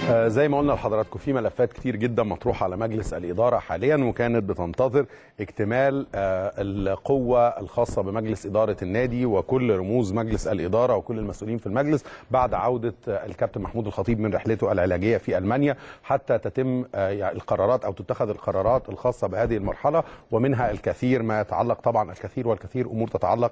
آه، زي ما قلنا لحضراتكم في ملفات كتير جدا مطروحه على مجلس الاداره حاليا وكانت بتنتظر اكتمال آه، القوه الخاصه بمجلس اداره النادي وكل رموز مجلس الاداره وكل المسؤولين في المجلس بعد عوده آه، الكابتن محمود الخطيب من رحلته العلاجيه في المانيا حتى تتم آه، يعني القرارات او تتخذ القرارات الخاصه بهذه المرحله ومنها الكثير ما يتعلق طبعا الكثير والكثير امور تتعلق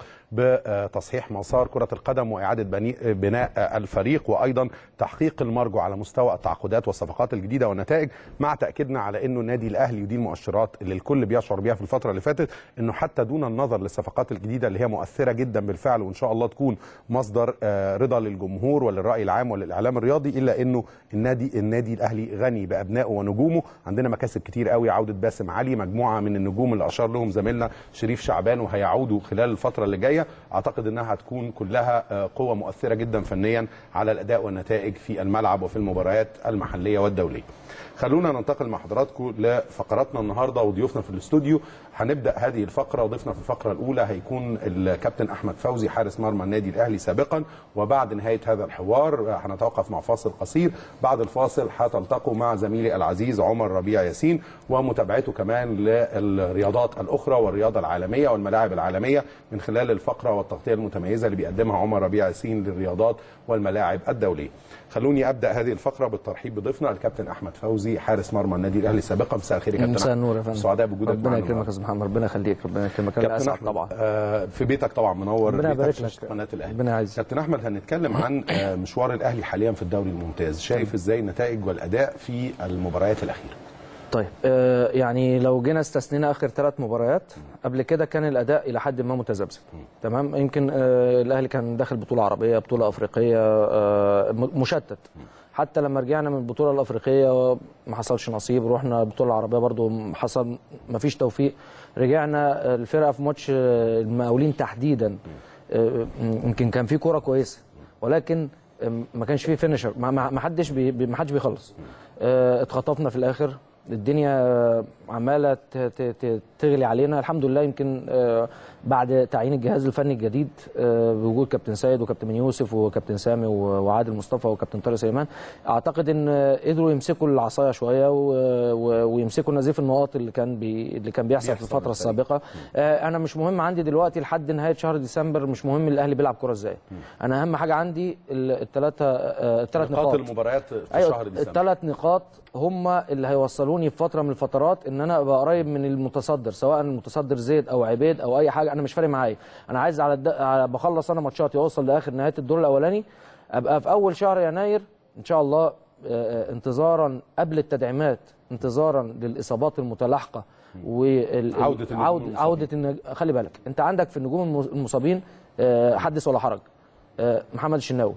بتصحيح مسار كره القدم واعاده بني- بناء آه، الفريق وايضا تحقيق المرجو على مستوى التعاقدات والصفقات الجديده والنتائج مع تاكيدنا على انه النادي الاهلي ودي المؤشرات اللي الكل بيشعر بيها في الفتره اللي فاتت انه حتى دون النظر للصفقات الجديده اللي هي مؤثره جدا بالفعل وان شاء الله تكون مصدر آه، رضا للجمهور وللراي العام وللاعلام الرياضي الا انه النادي النادي الاهلي غني بابنائه ونجومه عندنا مكاسب كتير قوي عوده باسم علي مجموعه من النجوم اللي اشار لهم زميلنا شريف شعبان وهيعودوا خلال الفتره اللي جايه اعتقد انها هتكون كلها آه، قوه مؤثره جدا فنيا على الاداء والنتائج في الملعب وفي المباريات المحليه والدوليه خلونا ننتقل مع حضراتكم لفقراتنا النهارده وضيوفنا في الاستوديو هنبدا هذه الفقره وضيفنا في الفقره الاولى هيكون الكابتن احمد فوزي حارس مرمى النادي الاهلي سابقا وبعد نهايه هذا الحوار هنتوقف مع فاصل قصير بعد الفاصل هتلتقوا مع زميلي العزيز عمر ربيع ياسين ومتابعته كمان للرياضات الاخرى والرياضه العالميه والملاعب العالميه من خلال الفقره والتغطيه المتميزه اللي بيقدمها عمر ربيع ياسين للرياضات والملاعب الدوليه خلوني ابدا هذه الفقره بالترحيب بضيفنا الكابتن احمد فوزي حارس مرمى النادي الاهلي سابقا مساء الخير يا كابتن مساء أحمد. النور يا فندم سعداء بوجودك ربنا معنا يكرمك يا النهاردة. استاذ محمد ربنا يخليك ربنا يكرمك انا كابتن اسعد احمد طبعا آه، في بيتك طبعا منور ربنا بيتك يبارك في لك. شاشة قناه الاهلي ربنا يعزك. كابتن احمد هنتكلم عن آه، مشوار الاهلي حاليا في الدوري الممتاز شايف ازاي النتائج والاداء في المباريات الاخيره طيب آه يعني لو جينا استثنينا اخر ثلاث مباريات قبل كده كان الاداء الى حد ما متذبذب تمام يمكن آه الاهلي كان داخل بطوله عربيه بطوله افريقيه آه م- مشتت حتى لما رجعنا من البطوله الافريقيه ما حصلش نصيب رحنا البطوله العربيه برضو حصل ما فيش توفيق رجعنا آه، الفرقه في ماتش آه، المقاولين تحديدا آه، يمكن كان في كوره كويسه ولكن آه، ما كانش فيه فينيشر ما ما- ما حدش بي بي- ما حدش بيخلص آه، اتخطفنا في الاخر الدنيا آه، عماله ت- ت- ت- تغلي علينا الحمد لله يمكن آه، بعد تعيين الجهاز الفني الجديد آه، بوجود كابتن سيد وكابتن يوسف وكابتن سامي و- وعادل مصطفى وكابتن طارق سليمان اعتقد ان آه، قدروا يمسكوا العصايه شويه و- و- ويمسكوا نزيف النقاط اللي كان بي اللي كان بيحصل في بيحصل الفتره بالفريق. السابقه آه، انا مش مهم عندي دلوقتي لحد نهايه شهر ديسمبر مش مهم الاهلي بيلعب كوره ازاي انا اهم حاجه عندي الثلاثه الثلاث نقاط نقاط المباريات في ايوه شهر ديسمبر الثلاث نقاط هم اللي هيوصلوني في فتره من الفترات ان انا ابقى قريب من المتصدر سواء المتصدر زيد او عبيد او اي حاجه انا مش فارق معايا انا عايز على, الد... على بخلص انا ماتشاتي واوصل لاخر نهايه الدور الاولاني ابقى في اول شهر يناير ان شاء الله آه، آه، انتظارا قبل التدعيمات انتظارا للاصابات المتلاحقه وال... عودة النجوم عودة, المصابين. عودة النج... خلي بالك انت عندك في النجوم المص- المصابين آه، حدث ولا حرج آه، محمد الشناوي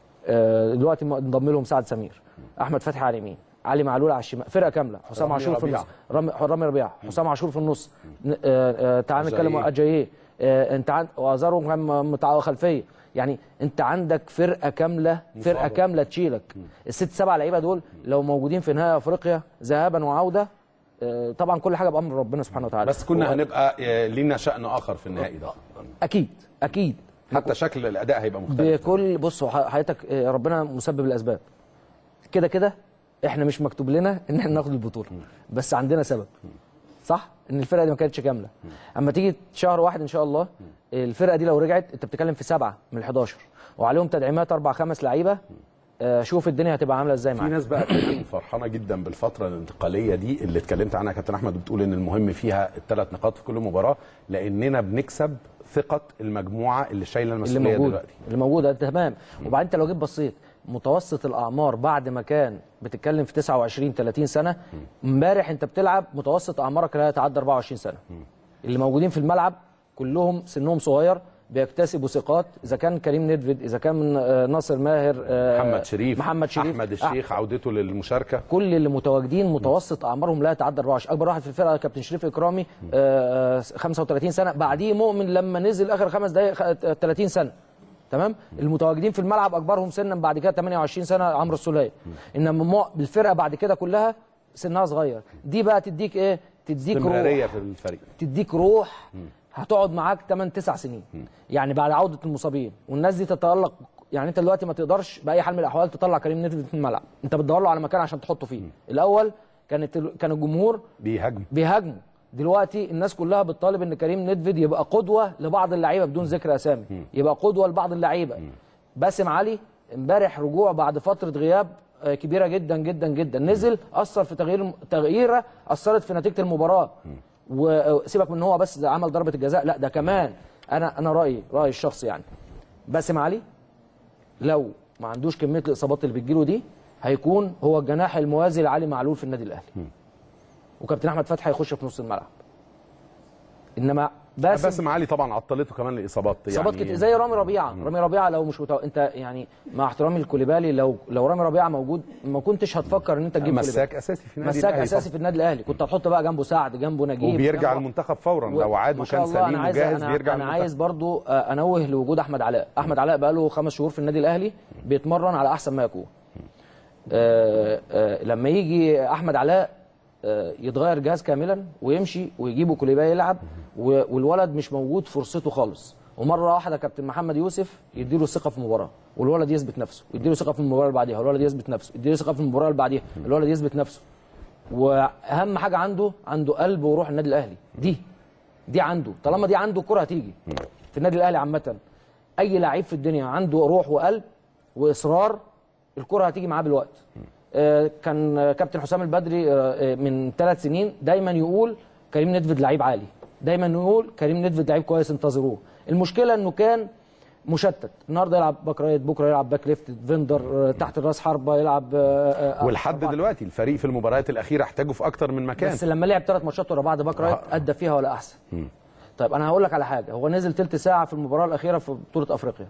آه، دلوقتي م- انضم لهم سعد سمير احمد فتحي على اليمين علي معلول على الشمال فرقه كامله حسام رامي عاشور في ربيعة. النص رامي رامي ربيعه حسام عاشور في النص ن- آه، آه، تعال أجاييه. نتكلم عن اجاييه آه، انت عند وازارو كان م- متع- خلفيه يعني انت عندك فرقه كامله فرقه مصابة. كامله تشيلك الست سبع لعيبه دول لو موجودين في نهائي افريقيا ذهابا وعوده آه، طبعا كل حاجه بامر ربنا سبحانه وتعالى بس كنا هنبقى آه، لينا شأن اخر في النهائي ده اكيد اكيد حتى شكل الاداء هيبقى مختلف بكل بص هو حضرتك آه، ربنا مسبب الاسباب كده كده احنا مش مكتوب لنا ان احنا ناخد البطوله بس عندنا سبب صح ان الفرقه دي ما كانتش كامله اما تيجي شهر واحد ان شاء الله الفرقه دي لو رجعت انت بتتكلم في سبعه من ال 11 وعليهم تدعيمات اربع خمس لعيبه آه، شوف الدنيا هتبقى عامله ازاي في معاك ناس بقى كمان فرحانه جدا بالفتره الانتقاليه دي اللي اتكلمت عنها كابتن احمد بتقول ان المهم فيها الثلاث نقاط في كل مباراه لاننا بنكسب ثقه المجموعه اللي شايله اللي المسؤوليه موجود دلوقتي اللي موجوده تمام وبعدين انت لو جيت بصيت متوسط الاعمار بعد ما كان بتتكلم في 29 30 سنه امبارح انت بتلعب متوسط اعمارك لا يتعدى 24 سنه اللي موجودين في الملعب كلهم سنهم صغير بيكتسبوا ثقات اذا كان كريم نيدفيد اذا كان آه، ناصر ماهر آه، محمد شريف محمد شريف احمد الشيخ عودته للمشاركه كل اللي متواجدين متوسط اعمارهم لا يتعدى 24 اكبر واحد في الفرقه كابتن شريف اكرامي آه، آه، 35 سنه بعديه مؤمن لما نزل اخر خمس دقائق خ- 30 سنه تمام المتواجدين في الملعب اكبرهم سنا بعد كده 28 سنه عمرو السوليه انما مو- الفرقه بعد كده كلها سنها صغير دي بقى تديك ايه تديك استمراريه روح في الفريق تديك روح هتقعد معاك 8 9 سنين يعني بعد عوده المصابين والناس دي تتالق يعني انت دلوقتي ما تقدرش باي حال من الاحوال تطلع كريم نيدفيد في الملعب انت بتدور له على مكان عشان تحطه فيه الاول كانت ال- كان الجمهور بيهاجم بيهاجموا دلوقتي الناس كلها بتطالب ان كريم نيدفيد يبقى قدوه لبعض اللعيبه بدون ذكر اسامي يبقى قدوه لبعض اللعيبه باسم علي امبارح رجوع بعد فتره غياب آه، كبيره جدا جدا جدا نزل اثر في تغيير تغييره اثرت في نتيجه المباراه وسيبك من ان هو بس ده عمل ضربه الجزاء لا ده كمان انا انا رايي رايي الشخصي يعني باسم علي لو ما عندوش كميه الاصابات اللي بتجيله دي هيكون هو الجناح الموازي لعلي معلول في النادي الاهلي وكابتن احمد فتحي هيخش في نص الملعب انما باسم باسم علي طبعا عطلته كمان الاصابات اصابات كتير زي رامي ربيعه رامي ربيعه لو مش متو... انت يعني مع احترامي لكوليبالي لو لو رامي ربيعه موجود ما كنتش هتفكر ان انت تجيب كوليبالي. مساك اساسي في النادي مساك الأهلي اساسي طبعاً. في النادي الاهلي كنت هتحط بقى جنبه سعد جنبه نجيب وبيرجع جنبه- المنتخب فورا لو عاد ما شاء وكان الله، سليم أنا عايز وجاهز أنا بيرجع انا المنتخب. عايز برضو آه، انوه لوجود احمد علاء احمد علاء بقى له خمس شهور في النادي الاهلي بيتمرن على احسن ما يكون آه، آه، لما يجي احمد علاء آه، يتغير جهاز كاملا ويمشي ويجيبوا كوليباي يلعب و- والولد مش موجود فرصته خالص ومره واحده كابتن محمد يوسف يديله الثقه في المباراه والولد يثبت نفسه يديله ثقه في المباراه اللي بعديها والولد يثبت نفسه يديله ثقه في المباراه اللي بعديها الولد يثبت نفسه واهم حاجه عنده عنده قلب وروح النادي الاهلي دي دي عنده طالما دي عنده الكره هتيجي في النادي الاهلي عامه اي لعيب في الدنيا عنده روح وقلب واصرار الكره هتيجي معاه بالوقت آه، كان آه، كابتن حسام البدري آه، آه، من ثلاث سنين دايما يقول كريم نيدفيد لعيب عالي دايما يقول كريم نيدفيد لعيب كويس انتظروه المشكله انه كان مشتت النهارده يلعب باك رايت بكره يلعب باك ليفت فيندر آه، تحت الراس حربه يلعب آه، آه، ولحد أربعة. دلوقتي الفريق في المباريات الاخيره احتاجه في اكتر من مكان بس لما لعب ثلاث ماتشات ورا بعض باك رايت آه. ادى فيها ولا احسن طيب انا هقول لك على حاجه هو نزل تلت ساعه في المباراه الاخيره في بطوله افريقيا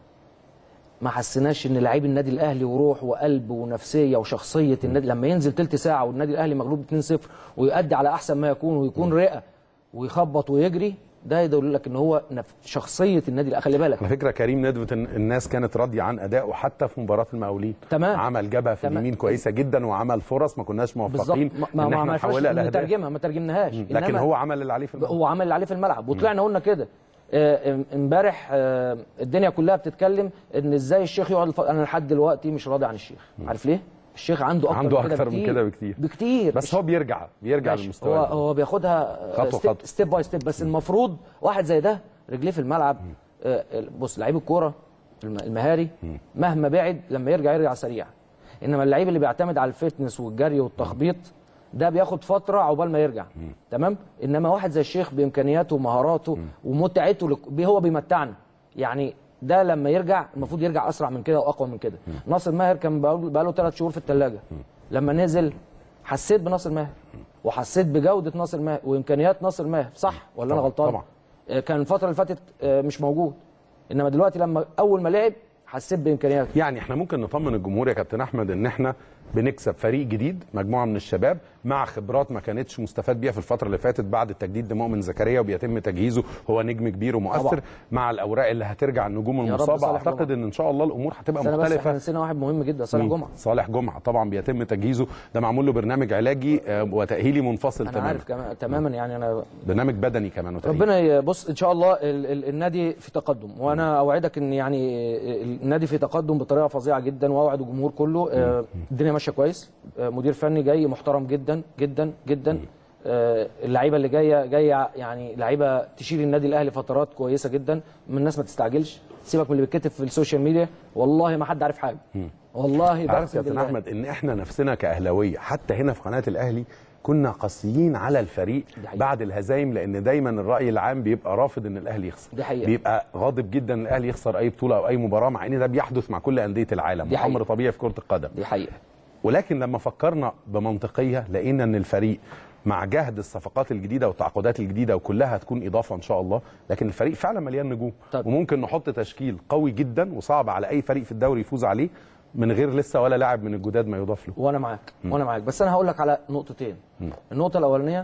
ما حسيناش ان لعيب النادي الاهلي وروح وقلب ونفسيه وشخصيه النادي لما ينزل تلت ساعه والنادي الاهلي مغلوب 2-0 ويؤدي على احسن ما يكون ويكون رئه ويخبط ويجري ده يدل لك ان هو نف- شخصيه النادي الأهلي. خلي بالك على فكره كريم ندفت الناس كانت راضيه عن ادائه حتى في مباراه المقاولين تمام. عمل جبهه في تمام. اليمين كويسه جدا وعمل فرص ما كناش بالظبط موفقين ما ما ان ما احنا عرفناش نحولها لاهداف نترجمها ما ترجمناهاش لكن إنما- هو عمل اللي عليه في الملعب هو عمل اللي عليه في الملعب وطلعنا قلنا كده آه، ام- امبارح آه، الدنيا كلها بتتكلم ان ازاي الشيخ يقعد الف... انا لحد دلوقتي مش راضي عن الشيخ عارف ليه الشيخ عنده اكتر عنده من كده أكتر من بكتير. كده بكتير. بكتير بس هو بيرجع بيرجع ماشي. للمستوى هو ده. هو بياخدها خطوة ستيب, خطوة. ستيب باي ستيب بس المفروض واحد زي ده رجليه في الملعب آه، بص لعيب الكوره الم- المهاري مهما بعد لما يرجع يرجع سريع انما اللعيب اللي بيعتمد على الفتنس والجري والتخبيط ده بياخد فتره عقبال ما يرجع تمام انما واحد زي الشيخ بامكانياته ومهاراته ومتعته لك- بي- هو بيمتعنا يعني ده لما يرجع المفروض يرجع اسرع من كده واقوى من كده ناصر ماهر كان بقاله بقاله ثلاث شهور في الثلاجه لما نزل حسيت بناصر ماهر وحسيت بجوده ناصر ماهر وامكانيات ناصر ماهر صح ولا انا طبعاً، غلطان طبعاً. آه، كان الفتره اللي فاتت آه، مش موجود انما دلوقتي لما اول ما لعب حسيت بامكانياته يعني احنا ممكن نطمن الجمهور يا كابتن احمد ان احنا بنكسب فريق جديد مجموعه من الشباب مع خبرات ما كانتش مستفاد بيها في الفتره اللي فاتت بعد التجديد لمؤمن زكريا وبيتم تجهيزه هو نجم كبير ومؤثر طبعا. مع الاوراق اللي هترجع النجوم يا رب المصابه صالح اعتقد جمعة. ان ان شاء الله الامور هتبقى بس انا بس احنا مختلفه نسينا واحد مهم جدا صالح مين؟ جمعه صالح جمعه طبعا بيتم تجهيزه ده معمول له برنامج علاجي آه، وتاهيلي منفصل انا تماما عارف كمان تماما يعني انا برنامج بدني كمان وتأهيلي. ربنا يبص ان شاء الله ال- ال- النادي في تقدم وانا اوعدك ان يعني النادي في تقدم بطريقه فظيعه جدا واوعد الجمهور كله آه، الدنيا ماشيه كويس آه، مدير فني جاي محترم جدا جدا جدا آه، اللعيبه اللي جايه جايه يعني لعيبه تشيل النادي الاهلي فترات كويسه جدا من الناس ما تستعجلش سيبك من اللي بيتكتب في السوشيال ميديا والله ما حد عارف حاجه والله عارف بقسم يا كابتن بالله. احمد ان احنا نفسنا كاهلاويه حتى هنا في قناه الاهلي كنا قاسيين على الفريق دي حقيقة. بعد الهزايم لان دايما الراي العام بيبقى رافض ان الاهلي يخسر دي حقيقة. بيبقى غاضب جدا ان الاهلي يخسر اي بطوله او اي مباراه مع ان ده بيحدث مع كل انديه العالم دي حقيقة. امر طبيعي في كره القدم دي حقيقه ولكن لما فكرنا بمنطقيه لقينا ان الفريق مع جهد الصفقات الجديده والتعاقدات الجديده وكلها هتكون اضافه ان شاء الله لكن الفريق فعلا مليان نجوم طب. وممكن نحط تشكيل قوي جدا وصعب على اي فريق في الدوري يفوز عليه من غير لسه ولا لاعب من الجداد ما يضاف له وانا معاك وانا معاك بس انا هقول لك على نقطتين النقطه الاولانيه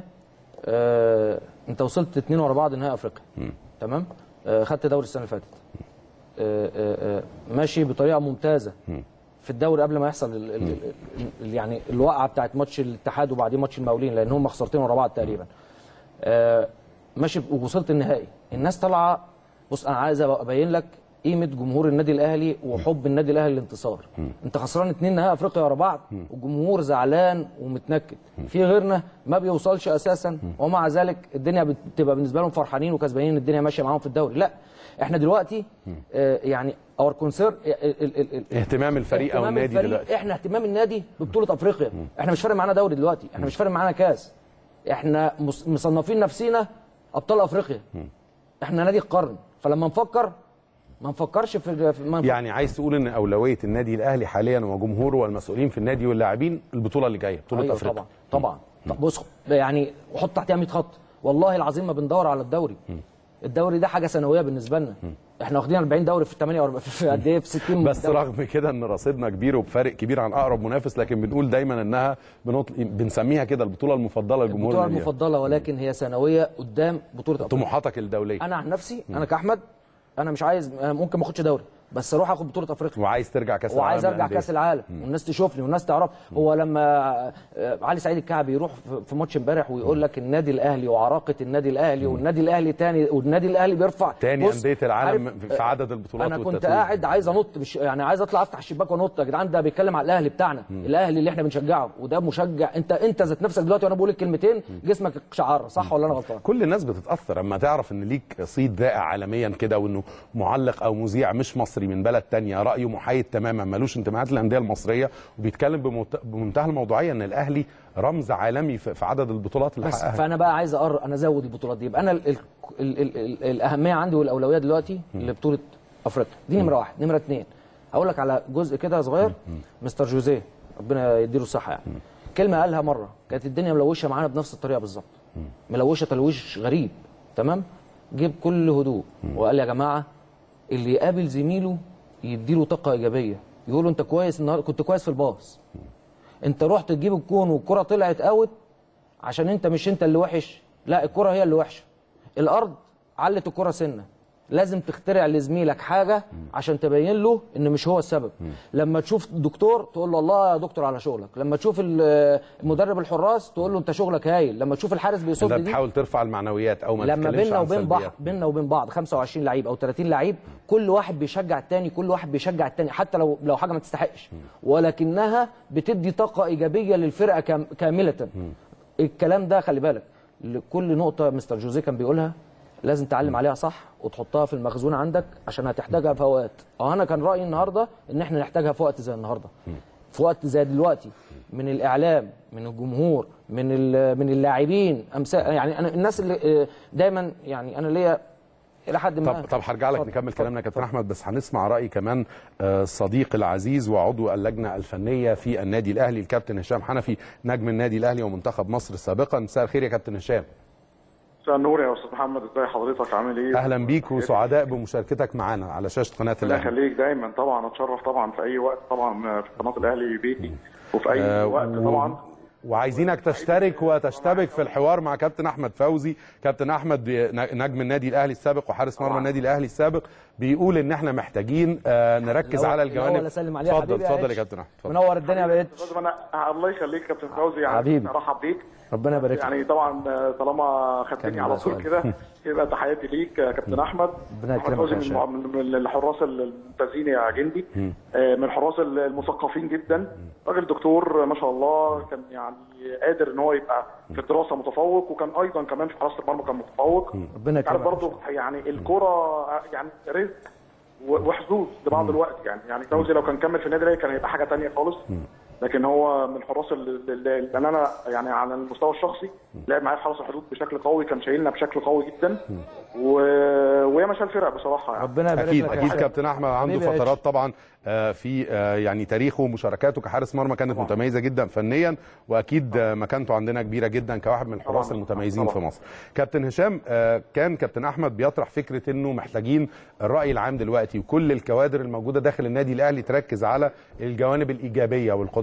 آه، انت وصلت اتنين ورا بعض نهائي افريقيا تمام آه، خدت دوري السنه اللي فاتت آه، آه، آه، ماشي بطريقه ممتازه في الدوري قبل ما يحصل ال ال ال يعني الوقعه بتاعت ماتش الاتحاد وبعدين ماتش المقاولين لان هم خسارتين ورا بعض تقريبا آه، ماشي ووصلت النهائي الناس طالعه بص انا عايز ابين لك قيمه جمهور النادي الاهلي وحب النادي الاهلي للانتصار انت خسران اتنين نهائي افريقيا ورا بعض والجمهور زعلان ومتنكد في غيرنا ما بيوصلش اساسا ومع ذلك الدنيا بتبقى بالنسبه لهم فرحانين وكسبانين الدنيا ماشيه معاهم في الدوري لا احنا دلوقتي آه يعني اور كونسير اهتمام الفريق او النادي دلوقتي احنا اهتمام النادي ببطوله افريقيا احنا مش فارق معانا دوري دلوقتي احنا مش فارق معانا كاس احنا مص- مصنفين نفسينا ابطال افريقيا احنا نادي القرن فلما نفكر ما نفكرش في في- ما نفكر يعني عايز تقول ان اولويه النادي الاهلي حاليا وجمهوره والمسؤولين في النادي واللاعبين البطوله اللي جايه بطوله أيوة افريقيا طبعا طبعا طب بص يعني وحط تحتها 100 خط والله العظيم ما بندور على الدوري الدوري ده حاجه سنويه بالنسبه لنا احنا واخدين 40 دوري في 48 في قد ايه في 60 بس دوري. رغم كده ان رصيدنا كبير وبفارق كبير عن اقرب منافس لكن بنقول دايما انها بنطل... بنسميها كده البطوله المفضله لجمهور البطوله النادي. المفضله ولكن هي سنويه قدام بطوله افريقيا طموحاتك الدوليه انا عن نفسي انا كاحمد انا مش عايز أنا ممكن ما اخدش دوري بس اروح اخد بطوله افريقيا وعايز ترجع كاس وعايز العالم ارجع للأندية. كاس العالم والناس تشوفني والناس تعرف هو لما آه، علي سعيد الكعبي يروح في- في ماتش امبارح ويقول لك النادي الاهلي وعراقه النادي الاهلي والنادي الاهلي تاني والنادي الاهلي بيرفع تاني بص، انديه العالم عارف، في- في عدد البطولات انا كنت والتتويج. قاعد عايز انط مش يعني عايز اطلع افتح الشباك وانط يا جدعان ده بيتكلم على الاهلي بتاعنا الاهلي اللي احنا بنشجعه وده مشجع انت انت ذات نفسك دلوقتي وانا بقول الكلمتين جسمك شعر صح ولا انا غلطان كل الناس بتتاثر اما تعرف ان ليك صيت ذائع عالميا كده وانه معلق او مذيع مش مصري من بلد تانية رايه محايد تماما ملوش انتماءات للانديه المصريه وبيتكلم بمت- بمنتهى الموضوعيه ان الاهلي رمز عالمي في في عدد البطولات اللي بس حققها فانا بقى عايز أقر... انا ازود البطولات دي يبقى انا ال... ال... ال... ال... ال... الاهميه عندي والاولويه دلوقتي لبطوله افريقيا دي نمره واحد نمره اثنين هقول لك على جزء كده صغير مستر جوزيه ربنا يديله الصحه يعني كلمه قالها مره كانت الدنيا ملوشه معانا بنفس الطريقه بالظبط ملوشه تلويش غريب تمام جيب كل هدوء وقال يا جماعه اللي يقابل زميله يديله طاقه ايجابيه يقول له انت كويس النهارده كنت كويس في الباص انت رحت تجيب الكون والكره طلعت اوت عشان انت مش انت اللي وحش لا الكره هي اللي وحشه الارض علت الكره سنه لازم تخترع لزميلك حاجه عشان تبين له ان مش هو السبب لما تشوف دكتور تقول له الله يا دكتور على شغلك لما تشوف ال- مدرب الحراس تقول له انت شغلك هايل لما تشوف الحارس بيصد انت دي بتحاول ترفع المعنويات او ما لما تتكلمش بيننا عن وبين بعض سلبيات. بيننا وبين بعض 25 لعيب او 30 لعيب كل واحد بيشجع التاني كل واحد بيشجع التاني حتى لو لو حاجه ما تستحقش ولكنها بتدي طاقه ايجابيه للفرقه كام- كامله الكلام ده خلي بالك لكل نقطه مستر جوزيه كان بيقولها لازم تعلم عليها صح وتحطها في المخزون عندك عشان هتحتاجها في اوقات اه انا كان رايي النهارده ان احنا نحتاجها في وقت زي النهارده في وقت زي دلوقتي من الاعلام من الجمهور من ال- من اللاعبين امثال يعني انا الناس اللي آه، دايما يعني انا ليا الى حد ما طب طب هرجع لك اتفضل، نكمل اتفضل، كلامنا يا كابتن اتفضل. احمد بس هنسمع راي كمان آه، الصديق العزيز وعضو اللجنه الفنيه في النادي الاهلي الكابتن هشام حنفي نجم النادي الاهلي ومنتخب مصر سابقا مساء الخير يا كابتن هشام مساء النور يا استاذ محمد ازي حضرتك عامل ايه؟ اهلا بيك وسعداء بمشاركتك معنا على شاشه قناه الله الاهلي يخليك دايما طبعا اتشرف طبعا في اي وقت طبعا في قناه الاهلي بيتي وفي اي آه، وقت و- طبعا وعايزينك تشترك وتشتبك في الحوار مع كابتن احمد فوزي كابتن احمد بي- نجم النادي الاهلي السابق وحارس مرمى طبعاً. النادي الاهلي السابق بيقول ان احنا محتاجين آه، نركز الأول- على الأول الجوانب أسلم عليه يا اتفضل حبيبي يا اتفضل يا إتش. كابتن احمد اتفضل. منور الدنيا يا اتش لازم انا الله يخليك كابتن فوزي يعني حبيبي. ارحب بيك ربنا يبارك لك يعني طبعا طالما كان خدتني ده على طول سؤال. كده يبقى تحياتي ليك يا كابتن احمد ربنا احمد يكرمك فوزي يا من, شباب. من من الحراس الممتازين يا جندي آه، من الحراس المثقفين جدا راجل دكتور ما شاء الله كان يعني قادر ان هو يبقى في الدراسه متفوق وكان ايضا كمان في حراسه المرمى كان متفوق ربنا عارف يكرمك برضه يعني الكرة يعني رزق و- وحظوظ لبعض الوقت يعني يعني فوزي لو كان كمل في النادي الاهلي كان هيبقى حاجه تانية خالص لكن هو من الحراس اللي اللي- اللي انا يعني على المستوى الشخصي لعب معايا في حرس الحدود بشكل قوي كان شايلنا بشكل قوي جدا و... وياما شال فرق بصراحه يعني ربنا يبارك اكيد لك يا اكيد شباب. كابتن احمد عنده حبيبي يا فترات إتش. طبعا آه، في آه، يعني تاريخه ومشاركاته كحارس مرمى كانت متميزه جدا فنيا واكيد آه، مكانته عندنا كبيره جدا كواحد من الحراس طبعاً. المتميزين طبعاً. في مصر كابتن هشام آه، كان كابتن احمد بيطرح فكره انه محتاجين الراي العام دلوقتي وكل الكوادر الموجوده داخل النادي الاهلي تركز على الجوانب الايجابيه والقدرات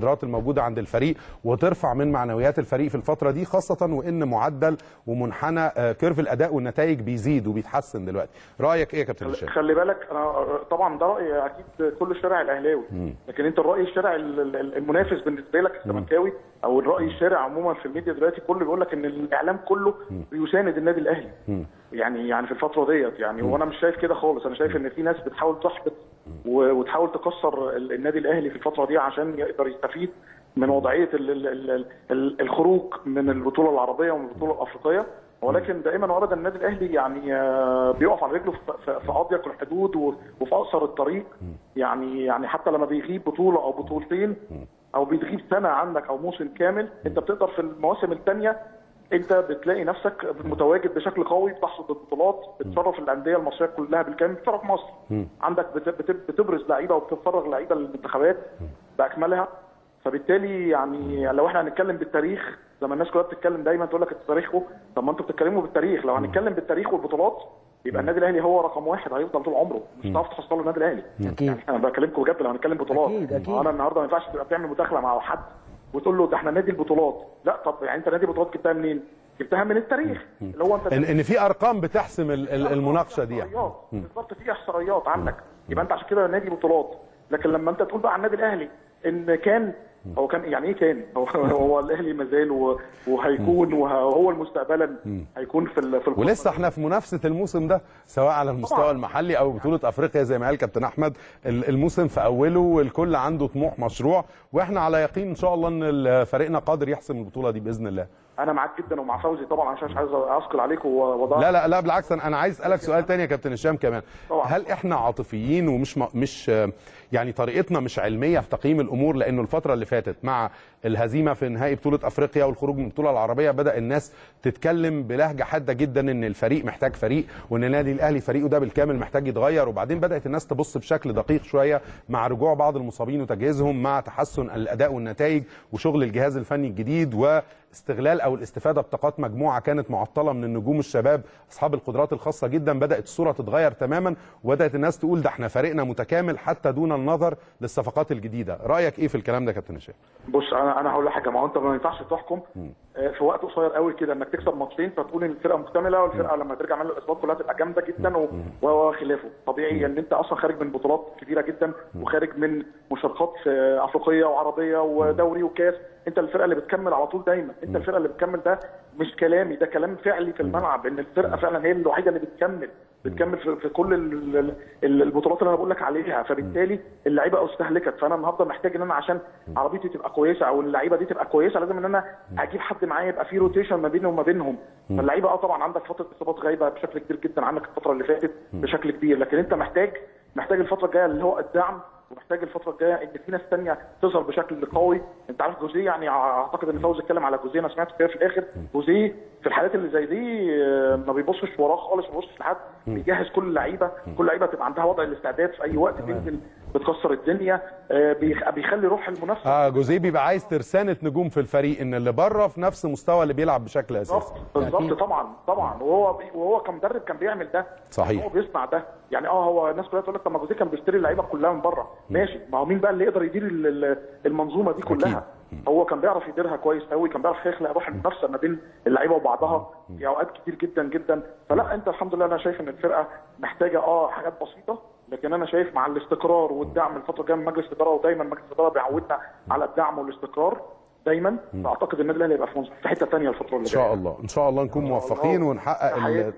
القدرات الموجوده عند الفريق وترفع من معنويات الفريق في الفتره دي خاصه وان معدل ومنحنى آه، كيرف الاداء والنتائج بيزيد وبيتحسن دلوقتي رايك ايه يا كابتن هشام خلي بالك انا طبعا ده راي اكيد كل الشارع الاهلاوي لكن انت الراي الشارع ال- ال- المنافس بالنسبه لك الزملكاوي او الراي الشارع عموما في الميديا دلوقتي كله بيقول لك ان الاعلام كله بيساند النادي الاهلي يعني يعني في الفتره ديت يعني وانا مش شايف كده خالص انا شايف ان في ناس بتحاول تحبط و- وتحاول تكسر ال- النادي الاهلي في الفتره دي عشان يقدر يستفيد من وضعيه ال- ال- ال- ال- الخروج من البطوله العربيه ومن البطوله الافريقيه ولكن دائما وابدا النادي الاهلي يعني آه، بيقف على رجله في- في في اضيق الحدود و- وفي اقصر الطريق يعني يعني حتى لما بيغيب بطوله او بطولتين او بتغيب سنه عندك او موسم كامل انت بتقدر في المواسم الثانيه انت بتلاقي نفسك متواجد بشكل قوي بتحصد البطولات بتصرف الانديه المصريه كلها بالكامل بتصرف مصر عندك بت- بت- بتبرز لعيبه وبتتفرغ لعيبه للمنتخبات باكملها فبالتالي يعني لو احنا هنتكلم بالتاريخ زي ما الناس كلها بتتكلم دايما تقول لك التاريخ طب ما انتوا بتتكلموا بالتاريخ لو هنتكلم بالتاريخ والبطولات يبقى النادي الاهلي هو رقم واحد هيفضل طول عمره مش هتعرف تحصله النادي الاهلي أكيد. يعني انا بكلمكم بجد لو هنتكلم بطولات أكيد، أكيد. انا النهارده ما ينفعش تبقى بتعمل مداخله مع حد وتقول له ده احنا نادي البطولات لا طب يعني انت نادي البطولات جبتها منين؟ جبتها من التاريخ اللي هو انت ان ان في ارقام بتحسم ال- ال- المناقشه دي يعني. احصائيات بالظبط في احصائيات عندك يبقى انت عشان كده نادي بطولات لكن لما انت تقول بقى عن النادي الاهلي ان كان هو كان يعني ايه كان هو, هو الاهلي ما زال و- وهيكون وهو المستقبلا هيكون في ال- في القمة. ولسه احنا في منافسه الموسم ده سواء على المستوى طبعاً. المحلي او بطوله افريقيا زي ما قال كابتن احمد ال- الموسم في اوله والكل عنده طموح مشروع واحنا على يقين ان شاء الله ان ال- فريقنا قادر يحسم البطوله دي باذن الله انا معاك جدا ومع فوزي طبعا عشان مش عايز اثقل عليكم وضع لا لا لا بالعكس انا أنا عايز اسالك سؤال تاني يا كابتن هشام كمان طبعاً. هل احنا عاطفيين ومش م- مش آه، يعني طريقتنا مش علميه في تقييم الامور لانه الفتره اللي فاتت مع الهزيمه في نهائي بطوله افريقيا والخروج من البطوله العربيه بدا الناس تتكلم بلهجه حاده جدا ان الفريق محتاج فريق وان النادي الاهلي فريقه ده بالكامل محتاج يتغير وبعدين بدات الناس تبص بشكل دقيق شويه مع رجوع بعض المصابين وتجهيزهم مع تحسن الاداء والنتائج وشغل الجهاز الفني الجديد واستغلال او الاستفاده بطاقات مجموعه كانت معطله من النجوم الشباب اصحاب القدرات الخاصه جدا بدات الصوره تتغير تماما وبدات الناس تقول ده احنا فريقنا متكامل حتى دون النظر للصفقات الجديده رايك ايه في الكلام ده يا كابتن هشام بص انا انا هقول لك حاجه ما هو انت ما ينفعش تحكم آه، في وقت قصير قوي كده انك تكسب ماتشين فتقول ان الفرقه مكتمله والفرقه لما ترجع من الاصابات كلها تبقى جامده جدا و- وخلافه طبيعي ان انت اصلا خارج من بطولات كبيره جدا وخارج من مشاركات في افريقيه وعربيه ودوري وكاس انت الفرقه اللي بتكمل على طول دايما انت الفرقه اللي بتكمل ده مش كلامي ده كلام فعلي في الملعب ان الفرقه فعلا هي الوحيده اللي بتكمل بتكمل في, في كل ال- ال- ال- البطولات اللي انا بقول لك عليها فبالتالي اللعيبه استهلكت فانا النهارده محتاج ان انا عشان عربيتي تبقى كويسه او اللعيبه دي تبقى كويسه لازم ان انا اجيب حد معايا يبقى في روتيشن ما بيني وما بينهم فاللعيبه اه طبعا عندك فتره اصابات غايبه بشكل كبير جدا عنك الفتره اللي فاتت بشكل كبير لكن انت محتاج محتاج الفتره الجايه اللي هو الدعم ومحتاج الفتره الجايه ان في ناس ثانيه تظهر بشكل قوي انت عارف جوزيه يعني اعتقد ان فوزي اتكلم على جوزيه انا سمعت كده في الاخر جوزيه في الحالات اللي زي دي آه، ما بيبصش وراه خالص ما بيبصش لحد بيجهز كل اللعيبه كل لعيبه تبقى عندها وضع الاستعداد في اي وقت تنزل بتكسر الدنيا آه، بيخ- بيخلي روح المنافسه اه جوزيه بيبقى عايز ترسانه نجوم في الفريق ان اللي بره في نفس مستوى اللي بيلعب بشكل اساسي بالظبط بالظبط طبعا طبعا وهو بي وهو كمدرب كان بيعمل ده صحيح. هو بيصنع ده يعني اه هو الناس كلها تقول لك طب ما جوزيه كان بيشتري اللعيبه كلها من بره ماشي ما هو مين بقى اللي يقدر يدير ال- ال- المنظومه دي كلها هو كان بيعرف يديرها كويس قوي كان بيعرف يخلق روح المنافسه ما بين اللعيبه وبعضها في اوقات كتير جدا جدا فلا انت الحمد لله انا شايف ان الفرقه محتاجه اه حاجات بسيطه لكن انا شايف مع الاستقرار والدعم الفتره الجايه من مجلس الاداره ودايما مجلس الاداره بيعودنا على الدعم والاستقرار دايما فاعتقد النادي الاهلي هيبقى في في حته ثانيه الفتره اللي ان جايه شاء الله ان شاء الله نكون موفقين الله. ونحقق ال- تحياتي.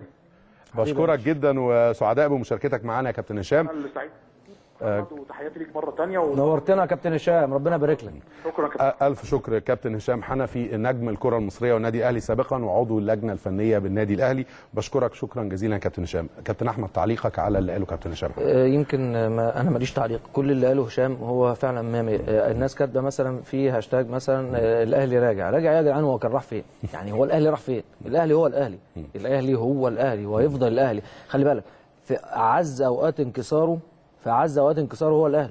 بشكرك جدا وسعداء بمشاركتك معانا يا كابتن هشام انا اللي سعيد وتحياتي ليك مره ثانيه وشكرا نورتنا يا كابتن هشام ربنا يبارك لك كابتن ألف شكر كابتن هشام حنفي نجم الكرة المصرية والنادي الأهلي سابقا وعضو اللجنة الفنية بالنادي الأهلي بشكرك شكرا جزيلا يا كابتن هشام كابتن أحمد تعليقك على اللي قاله كابتن هشام آه، يمكن آه، ما انا ماليش تعليق كل اللي قاله هشام هو فعلا مامي آه، الناس كاتبه مثلا في هاشتاج مثلا آه، الاهلي راجع راجع يا جدعان هو كان راح فين يعني هو الاهلي راح فين الاهلي هو الاهلي الاهلي هو الاهلي وهيفضل الاهلي خلي بالك في اعز اوقات انكساره في اعز اوقات انكساره هو الاهلي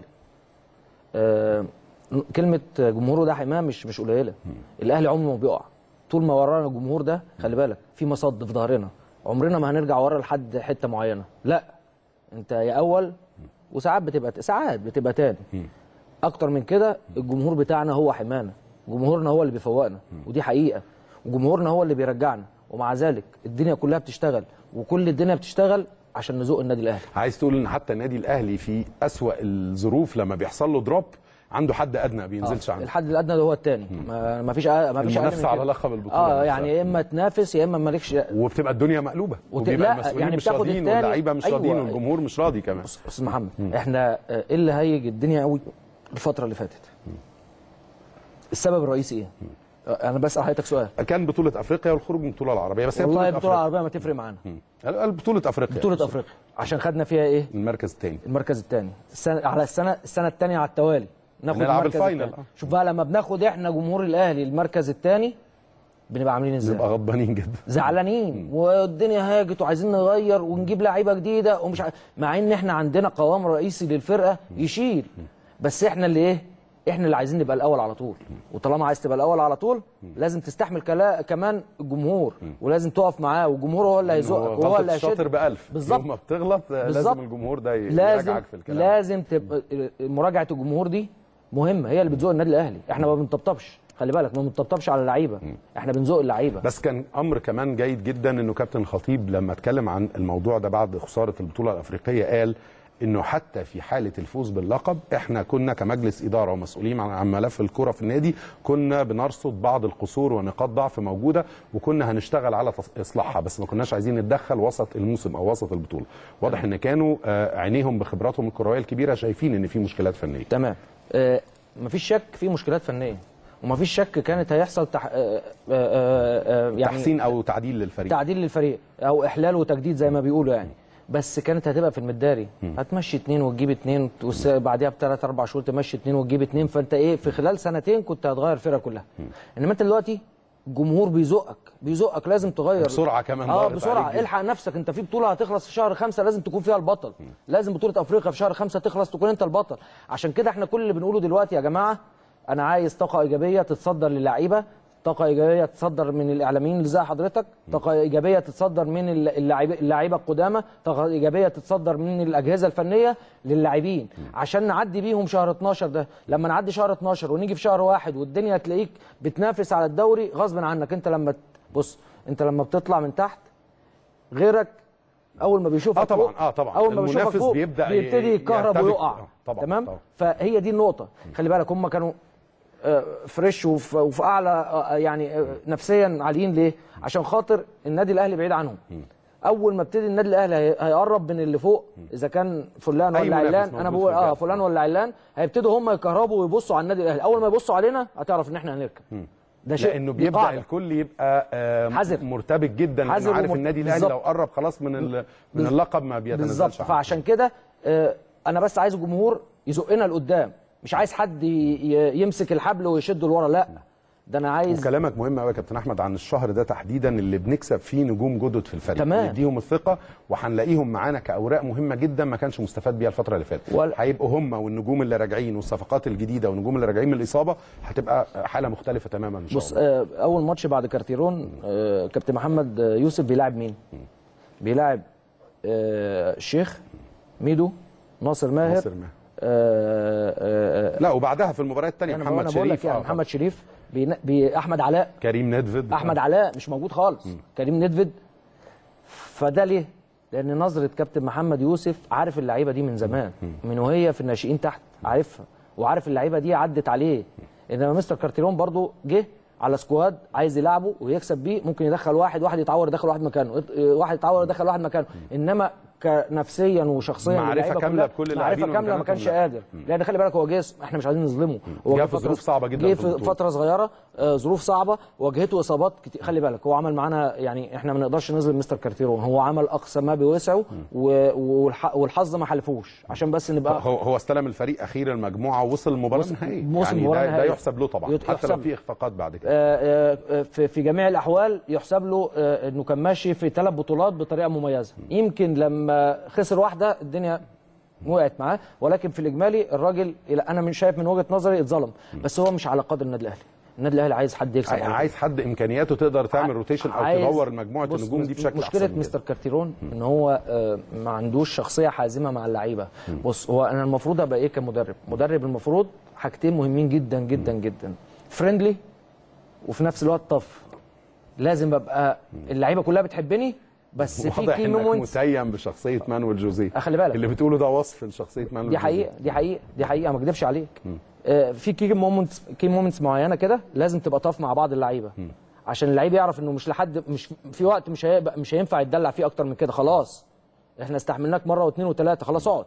آه، كلمه جمهوره ده حماه مش مش قليله الاهلي عمره ما بيقع طول ما ورانا الجمهور ده خلي بالك في مصد في ظهرنا عمرنا ما هنرجع ورا لحد حته معينه لا انت يا اول وساعات بتبقى ساعات بتبقى تاني اكتر من كده الجمهور بتاعنا هو حمانا جمهورنا هو اللي بيفوقنا ودي حقيقه وجمهورنا هو اللي بيرجعنا ومع ذلك الدنيا كلها بتشتغل وكل الدنيا بتشتغل عشان نزوق النادي الاهلي عايز تقول ان حتى النادي الاهلي في اسوا الظروف لما بيحصل له دروب عنده حد ادنى ما بينزلش عنه الحد الادنى ده هو الثاني ما ما فيش ما فيش أقل من المنافسه على كده. لقب البطوله اه نفسها. يعني يا اما تنافس يا اما مالكش وبتبقى الدنيا مقلوبه وت- وبيبقى لا، المسؤولين يعني مش بتاخد راضيين التاني. واللعيبه مش أيوة. راضيين والجمهور مش راضي كمان استاذ محمد احنا آه، ايه اللي هيج الدنيا قوي الفتره اللي فاتت السبب الرئيسي ايه آه، انا بسال حضرتك سؤال كان بطوله افريقيا والخروج من البطوله العربيه بس هي والله بطوله البطوله افريقيا العربيه ما تفرق معانا مم. بطوله افريقيا بطوله افريقيا عشان خدنا فيها ايه المركز الثاني المركز الثاني السنه على السنه السنه الثانيه على التوالي ناخد نلعب المركز الفاينل، التاني. آه. شوف بقى لما بناخد احنا جمهور الاهلي المركز الثاني بنبقى عاملين ازاي نبقى غضبانين جدا زعلانين والدنيا هاجت وعايزين نغير ونجيب لعيبه جديده ومش ع... مع ان احنا عندنا قوام رئيسي للفرقه يشيل بس احنا اللي ايه احنا اللي عايزين نبقى الاول على طول وطالما عايز تبقى الاول على طول لازم تستحمل كلا... كمان الجمهور ولازم تقف معاه والجمهور هو اللي هيزقك وهو غلطة اللي الشاطر هيشدك بألف بالظبط. يوم ما بتغلط آه، بالظبط. لازم الجمهور ده ي- لازم يراجعك في الكلام لازم تبقى مراجعه الجمهور دي مهمه هي اللي بتزق النادي الاهلي احنا ما بنطبطبش خلي بالك ما بنطبطبش على اللعيبه احنا بنزق اللعيبه بس كان امر كمان جيد جدا انه كابتن الخطيب لما اتكلم عن الموضوع ده بعد خساره البطوله الافريقيه قال انه حتى في حاله الفوز باللقب احنا كنا كمجلس اداره ومسؤولين عن عن ملف الكره في النادي كنا بنرصد بعض القصور ونقاط ضعف موجوده وكنا هنشتغل على تص- اصلاحها بس ما كناش عايزين نتدخل وسط الموسم او وسط البطوله واضح ان كانوا آه، عينيهم بخبراتهم الكرويه الكبيره شايفين ان في مشكلات فنيه تمام آه مفيش شك في مشكلات فنيه ومفيش شك كانت هيحصل تح... آه آه آه آه يعني تحسين او تعديل للفريق تعديل للفريق او احلال وتجديد زي ما بيقولوا يعني بس كانت هتبقى في المداري هتمشي اتنين وتجيب اتنين وس- بعديها بثلاث اربع شهور تمشي اتنين وتجيب اتنين فانت ايه في خلال سنتين كنت هتغير الفرقه كلها انما انت دلوقتي الجمهور بيزقك بيزقك لازم تغير بسرعة كمان اه ضغط بسرعه عليك. الحق نفسك انت في بطوله هتخلص في شهر خمسة لازم تكون فيها البطل لازم بطوله افريقيا في شهر خمسة تخلص تكون انت البطل عشان كده احنا كل اللي بنقوله دلوقتي يا جماعه انا عايز طاقه ايجابيه تتصدر للعيبه طاقه ايجابيه تتصدر من الاعلاميين اللي زي حضرتك طاقه ايجابيه تتصدر من اللاعب- اللعيبه القدامى طاقه ايجابيه تتصدر من الاجهزه الفنيه للاعبين عشان نعدي بيهم شهر 12 ده لما نعدي شهر 12 ونيجي في شهر واحد والدنيا تلاقيك بتنافس على الدوري غصب عنك انت لما ت- بص انت لما بتطلع من تحت غيرك اول ما بيشوفك آه طبعاً، فوق آه طبعاً. اول ما بيشوفك المنافس فوق بيبدأ بيبتدي يتكهرب يرتبك. ويقع آه، طبعاً، تمام طبعاً. فهي دي النقطه خلي بالك هم كانوا آه، فريش وف- وفي اعلى آه، يعني آه، نفسيا عاليين ليه عشان خاطر النادي الاهلي بعيد عنهم اول ما ابتدي النادي الاهلي هي- هيقرب من اللي فوق اذا كان فلان أي ولا منافس علان موجود انا في بقول اه الجدول. فلان ولا علان هيبتدوا هم يكهربوا ويبصوا على النادي الاهلي اول ما يبصوا علينا هتعرف ان احنا هنركب ده شيء لانه دي بيبدا قاعدة. الكل يبقى آه، حذر. مرتبك جدا حذر لانه عارف ومر- النادي الاهلي بالظبط. لو قرب خلاص من ال- من بز- اللقب ما بيتنازلش بالظبط عنه. فعشان كده آه، انا بس عايز الجمهور يزقنا لقدام مش عايز حد ي- ي- يمسك الحبل ويشده لورا لا ده انا عايز وكلامك مهم قوي يا كابتن احمد عن الشهر ده تحديدا اللي بنكسب فيه نجوم جدد في الفريق تمام. نديهم الثقه وهنلاقيهم معانا كاوراق مهمه جدا ما كانش مستفاد بيها الفتره اللي فاتت وال- هيبقوا هم والنجوم اللي راجعين والصفقات الجديده والنجوم اللي راجعين من الاصابه هتبقى حاله مختلفه تماما ان شاء بص الله آه، اول ماتش بعد كارتيرون آه، كابتن محمد آه، يوسف بيلاعب مين بيلاعب آه، الشيخ ميدو ناصر ماهر ناصر ماهر. آه، آه، آه، لا وبعدها في المباراه الثانيه انا محمد أنا بقول لك شريف يعني آه، محمد شريف بين- بي- احمد علاء كريم ندفد احمد علاء مش موجود خالص كريم ندفد فده ليه لان نظره كابتن محمد يوسف عارف اللعيبه دي من زمان من وهي في الناشئين تحت عارفها وعارف اللعيبه دي عدت عليه انما مستر كارتيرون برضو جه على سكواد عايز يلعبه ويكسب بيه ممكن يدخل واحد واحد يتعور يدخل واحد مكانه يت- واحد يتعور يدخل واحد مكانه انما كنفسيا وشخصيا معرفة اللعيبة كاملة كلها- بكل اللاعبين معرفه كامله ما وإمكانياتهم كانش لا. قادر لان خلي بالك هو جه احنا مش عايزين نظلمه هو جه جه في فترة- ظروف صعبة جدا جه في في البطولة. فتره صغيره آه، ظروف صعبه واجهته اصابات كتير خلي بالك هو عمل معانا يعني احنا ما نقدرش نظلم مستر كارتيرون هو عمل اقصى ما بوسعه و- والح- والحظ ما حلفوش عشان بس نبقى هو هو استلم الفريق اخير المجموعه ووصل المباراه وصل- النهائيه وصل يعني المباراة ده, ده النهائية. يحسب له طبعا يت- حتى لو يحسب في اخفاقات بعد كده آه، آه، في في جميع الاحوال يحسب له آه، انه كان ماشي في ثلاث بطولات بطريقه مميزه يمكن لما خسر واحده الدنيا وقعت معاه ولكن في الاجمالي الراجل الى انا من شايف من وجهه نظري اتظلم بس هو مش على قدر النادي الاهلي النادي الاهلي عايز حد يكسب على طول. عايز حد امكانياته تقدر تعمل روتيشن او عايز- تدور مجموعه بص، النجوم دي بشكل مشكله احسن من مستر كده. كارتيرون ان هو آه، ما عندوش شخصيه حازمه مع اللعيبه بص هو انا المفروض ابقى ايه كمدرب مدرب المفروض حاجتين مهمين جدا جدا جدا فريندلي وفي نفس الوقت طف لازم ابقى اللعيبه كلها بتحبني بس في واضح كي انك مومنتس متيم بشخصيه مانويل جوزيه خلي بالك. اللي بتقوله ده وصف لشخصيه مانويل دي جوزيه. حقيقه دي حقيقه دي حقيقه ما اكذبش عليك آه، في كي مومنتس كي مومنتس معينه كده لازم تبقى طاف مع بعض اللعيبه عشان اللعيب يعرف انه مش لحد مش في وقت مش هيبقى مش هينفع يتدلع فيه اكتر من كده خلاص احنا استحملناك مره واثنين وثلاثه خلاص اقعد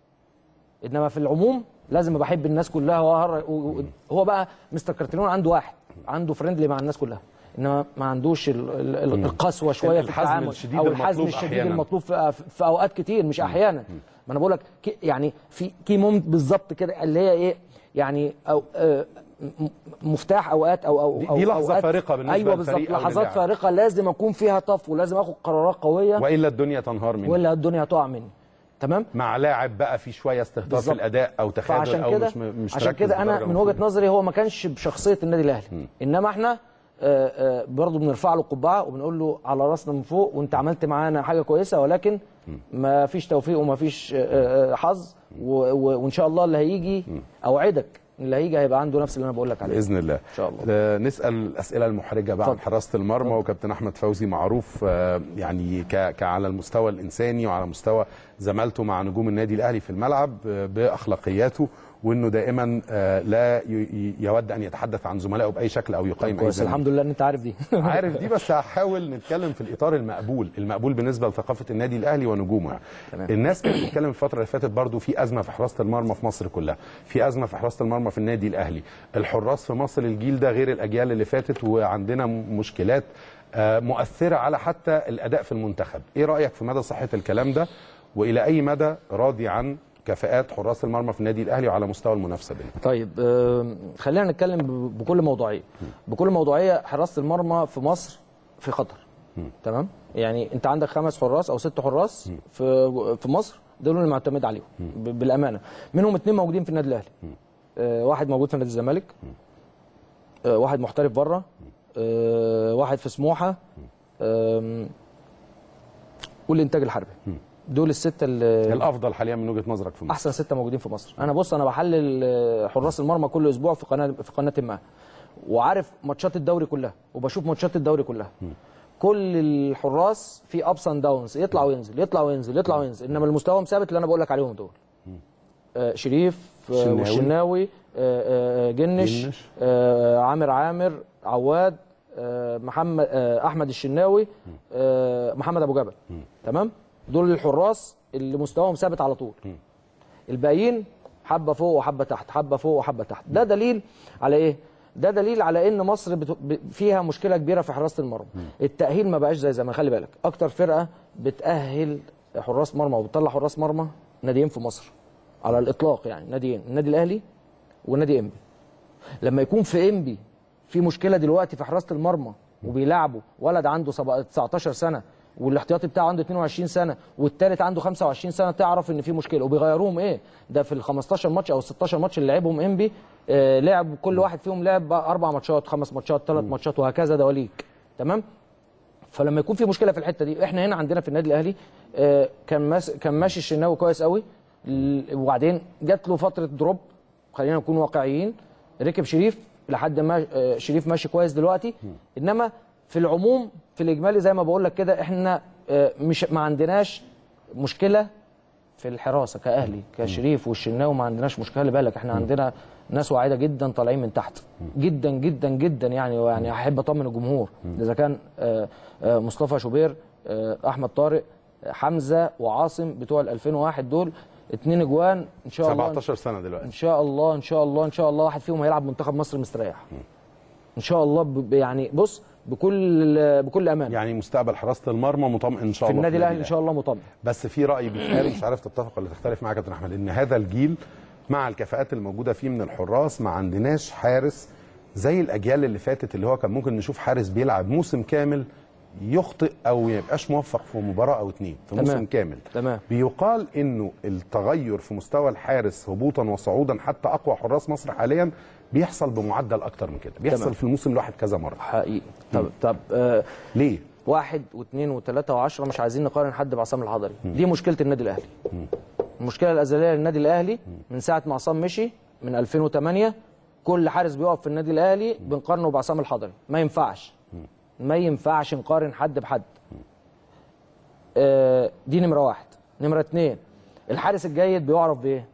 انما في العموم لازم ابقى احب الناس كلها وأهر- و- و- هو بقى مستر كارتيرون عنده واحد عنده فريندلي مع الناس كلها انما ما عندوش ال- ال- ال- القسوه شويه في الحزم التعامل الشديد او الحزم المطلوب الشديد أحياناً. المطلوب في, في اوقات كتير مش احيانا ما انا بقول لك كي- يعني في كي مومنت بالظبط كده اللي هي ايه يعني او آه، م- مفتاح اوقات او او دي- أو دي لحظة أوقات فارقة بالنسبة ايوه بالظبط للفريق أو لحظات للاعب. فارقه لازم اكون فيها طف ولازم اخد قرارات قويه والا الدنيا تنهار مني ولا الدنيا هتقع مني تمام مع لاعب بقى في شويه استهتار في بالظبط. الاداء او تخاذل فعشان او كده مش مش عشان مركز كده انا بدرجة من مفروضة. وجهه نظري هو ما كانش بشخصيه النادي الاهلي انما احنا آه، آه، برضه بنرفع له القبعه وبنقول له على راسنا من فوق وانت عملت معانا حاجه كويسه ولكن ما فيش توفيق وما فيش آه، آه، حظ و- و- وان شاء الله اللي هيجي اوعدك اللي هيجي هيبقى عنده نفس اللي انا بقول لك عليه باذن الله إن شاء الله. آه، نسال الاسئله المحرجه بقى عن اتفضل. حراسه المرمى وكابتن احمد فوزي معروف آه، يعني ك- كعلى المستوى الانساني وعلى مستوى زمالته مع نجوم النادي الاهلي في الملعب آه، باخلاقياته وانه دائما آه، لا ي- ي- يود ان يتحدث عن زملائه باي شكل او يقيم اي كويس زميل. الحمد لله ان انت عارف دي عارف دي بس هحاول نتكلم في الاطار المقبول المقبول بالنسبه لثقافه النادي الاهلي ونجومه يعني. تمام. الناس كانت بتتكلم الفتره اللي فاتت برضو في ازمه في حراسه المرمى في مصر كلها في ازمه في حراسه المرمى في النادي الاهلي الحراس في مصر الجيل ده غير الاجيال اللي فاتت وعندنا م- مشكلات آه، مؤثره على حتى الاداء في المنتخب ايه رايك في مدى صحه الكلام ده والى اي مدى راضي عن كفاءات حراس المرمى في النادي الاهلي وعلى مستوى المنافسه بينهم طيب آم، خلينا نتكلم ب- بكل موضوعيه بكل موضوعيه حراسه المرمى في مصر في خطر تمام يعني انت عندك خمس حراس او ست حراس في في مصر دول اللي معتمد عليهم ب- بالامانه منهم اثنين موجودين في النادي الاهلي آه، واحد موجود في نادي الزمالك آه، واحد محترف بره آه، واحد في سموحه آم، والانتاج الحربي دول السته اللي الافضل حاليا من وجهه نظرك في مصر احسن سته موجودين في مصر انا بص انا بحلل آه، حراس المرمى كل اسبوع في قناه في قناه ما وعارف ماتشات الدوري كلها وبشوف ماتشات الدوري كلها كل الحراس في ابس اند داونز يطلع وينزل يطلع وينزل يطلع وينزل انما المستوى ثابت اللي انا بقول لك عليهم دول آه، شريف آه، الشناوي. والشناوي آه، آه، جنش جنش. آه، عامر عامر عواد آه، محمد آه، احمد الشناوي آه، محمد ابو جبل تمام دول الحراس اللي مستواهم ثابت على طول الباقيين حبه فوق وحبه تحت حبه فوق وحبه تحت ده دليل على ايه ده دليل على ان مصر بت... ب- فيها مشكله كبيره في حراسه المرمى التاهيل ما بقاش زي زمان خلي بالك اكتر فرقه بتاهل حراس مرمى وبتطلع حراس مرمى ناديين في مصر على الاطلاق يعني ناديين النادي الاهلي والنادي انبي لما يكون في انبي في مشكله دلوقتي في حراسه المرمى وبيلعبوا ولد عنده سبع- 19 سنه والاحتياطي بتاعه عنده 22 سنه والثالث عنده 25 سنه تعرف ان في مشكله وبيغيروهم ايه ده في ال 15 ماتش او ال 16 ماتش اللي لعبهم انبي آه لعب كل واحد فيهم لعب اربع ماتشات خمس ماتشات ثلاث ماتشات وهكذا دواليك تمام فلما يكون في مشكله في الحته دي احنا هنا عندنا في النادي الاهلي آه، كان ماس كان ماشي الشناوي كويس قوي ل- وبعدين جات له فتره دروب خلينا نكون واقعيين ركب شريف لحد ما آه، شريف ماشي كويس دلوقتي انما في العموم في الاجمالي زي ما بقول لك كده احنا آه، مش ما عندناش مشكله في الحراسه كاهلي كشريف والشناوي ما عندناش مشكله خلي بالك احنا عندنا ناس واعده جدا طالعين من تحت جدا جدا جدا يعني يعني احب اطمن الجمهور اذا كان آه، آه، مصطفى شوبير آه، احمد طارق آه، حمزه وعاصم بتوع ال 2001 دول اتنين اجوان ان شاء الله 17 سنه دلوقتي ان شاء الله ان شاء الله ان شاء الله واحد فيهم هيلعب منتخب مصر مستريح ان شاء الله ب- ب- يعني بص بكل بكل امان يعني مستقبل حراسه المرمى مطمئن ان شاء في الله النادي الاهلي ان شاء الله مطمئن بس في راي بيتقال مش عارف تتفق ولا تختلف معاك يا كابتن احمد ان هذا الجيل مع الكفاءات الموجوده فيه من الحراس ما عندناش حارس زي الاجيال اللي فاتت اللي هو كان ممكن نشوف حارس بيلعب موسم كامل يخطئ او ما يبقاش موفق في مباراه او اتنين في تمام. موسم كامل تمام. بيقال انه التغير في مستوى الحارس هبوطا وصعودا حتى اقوى حراس مصر حاليا بيحصل بمعدل اكتر من كده بيحصل تمام. في الموسم الواحد كذا مره حقيقي طب طب آه ليه واحد واثنين وثلاثة وعشرة مش عايزين نقارن حد بعصام الحضري دي مشكلة النادي الأهلي المشكلة الأزلية للنادي الأهلي من ساعة ما عصام مشي من 2008 كل حارس بيقف في النادي الأهلي بنقارنه بعصام الحضري ما ينفعش ما ينفعش نقارن حد بحد آه، دي نمرة واحد نمرة اتنين الحارس الجيد بيعرف بإيه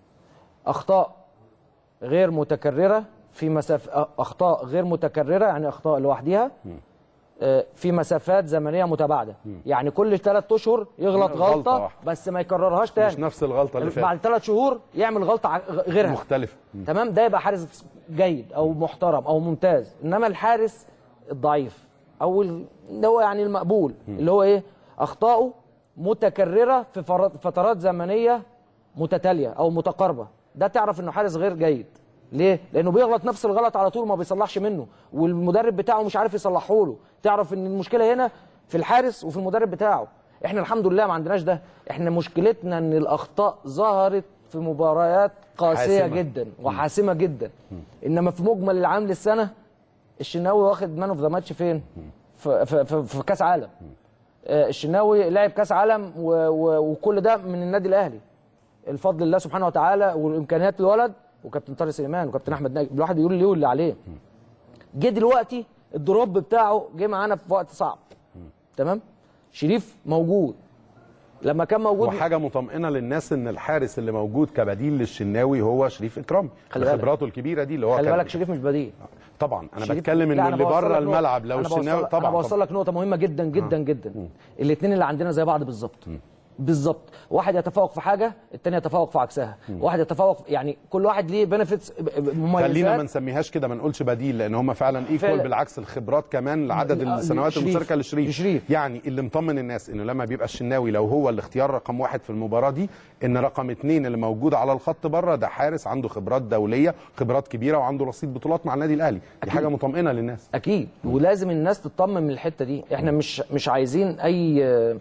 أخطاء غير متكررة في مساف أخطاء غير متكررة يعني أخطاء لوحدها آه، في مسافات زمنيه متباعده يعني كل ثلاث اشهر يغلط غلطة غلطه واحدة. بس ما يكررهاش مش تاني نفس الغلطه اللي بعد فاتت ثلاث شهور يعمل غلطه ع- غيرها مختلفه تمام ده يبقى حارس جيد او محترم او ممتاز انما الحارس الضعيف او ال- اللي هو يعني المقبول اللي هو ايه اخطائه متكرره في فر- فترات زمنيه متتاليه او متقاربه ده تعرف انه حارس غير جيد ليه لانه بيغلط نفس الغلط على طول ما بيصلحش منه والمدرب بتاعه مش عارف يصلحه له تعرف ان المشكله هنا في الحارس وفي المدرب بتاعه احنا الحمد لله ما عندناش ده احنا مشكلتنا ان الاخطاء ظهرت في مباريات قاسيه حاسمة. جدا وحاسمه جدا انما في مجمل العام للسنه الشناوي واخد مان اوف ذا ماتش فين في, في, في, في كاس عالم آه، الشناوي لعب كاس عالم و و وكل ده من النادي الاهلي الفضل لله سبحانه وتعالى والامكانيات الولد وكابتن طارق سليمان وكابتن احمد ناجي الواحد يقول ليه واللي عليه جه دلوقتي الدروب بتاعه جه معانا في وقت صعب تمام شريف موجود لما كان موجود وحاجه مطمئنه للناس ان الحارس اللي موجود كبديل للشناوي هو شريف اكرامي خلي بالك. خبراته الكبيره دي اللي هو خلي كان- بالك شريف مش بديل طبعا انا شريف- بتكلم لا، انه أنا اللي بوصل بره لك نقطة. الملعب لو أنا بوصل- الشناوي انا طبعا بوصل لك نقطه مهمه جدا جدا جدا الاثنين اللي عندنا زي بعض بالظبط بالظبط واحد يتفوق في حاجه الثاني يتفوق في عكسها واحد يتفوق يعني كل واحد ليه بنفيتس مميزات خلينا ما نسميهاش كده ما نقولش بديل لان هم فعلا ايكوال فعلا. بالعكس الخبرات كمان لعدد آه، السنوات لشريف. المشاركه لشريف لشريف. يعني اللي مطمن الناس انه لما بيبقى الشناوي لو هو الاختيار رقم واحد في المباراه دي ان رقم اثنين اللي موجود على الخط بره ده حارس عنده خبرات دوليه خبرات كبيره وعنده رصيد بطولات مع النادي الاهلي دي حاجه مطمئنه للناس اكيد ولازم الناس تطمن من الحته دي احنا مش مش عايزين اي آه،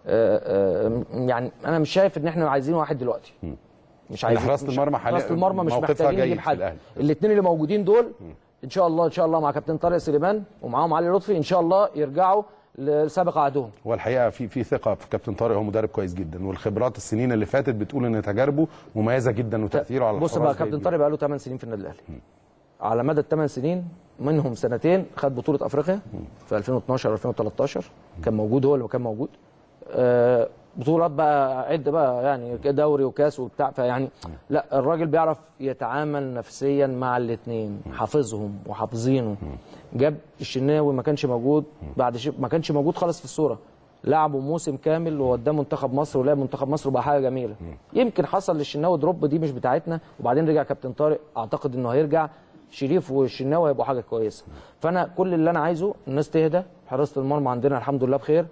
آه، آه، يعني انا مش شايف ان احنا عايزين واحد دلوقتي مش عايزين حراسة مش- المرمى حاليا حراسه المرمى مش موقفها محتاجين جيد نجيب في حد الأهلي. الاثنين اللي موجودين دول ان شاء الله ان شاء الله مع كابتن طارق سليمان ومعاهم علي لطفي ان شاء الله يرجعوا لسابق عهدهم هو الحقيقه في في ثقه في كابتن طارق هو مدرب كويس جدا والخبرات السنين اللي فاتت بتقول ان تجاربه مميزه جدا وتاثيره على بص الحراس بقى جيد كابتن جداً. طارق بقى له 8 سنين في النادي الاهلي على مدى الثمان سنين منهم سنتين خد بطوله افريقيا في 2012 2013 كان موجود هو اللي كان موجود آه، بطولات بقى عد بقى يعني دوري وكاس وبتاع فيعني لا الراجل بيعرف يتعامل نفسيا مع الاثنين حافظهم وحافظينه جاب الشناوي ما كانش موجود بعد شيء ما كانش موجود خالص في الصوره لعبوا موسم كامل ووداه منتخب مصر ولعب منتخب مصر وبقى حاجه جميله يمكن حصل للشناوي دروب دي مش بتاعتنا وبعدين رجع كابتن طارق اعتقد انه هيرجع شريف والشناوي هيبقوا حاجه كويسه فانا كل اللي انا عايزه الناس تهدى حراسه المرمى عندنا الحمد لله بخير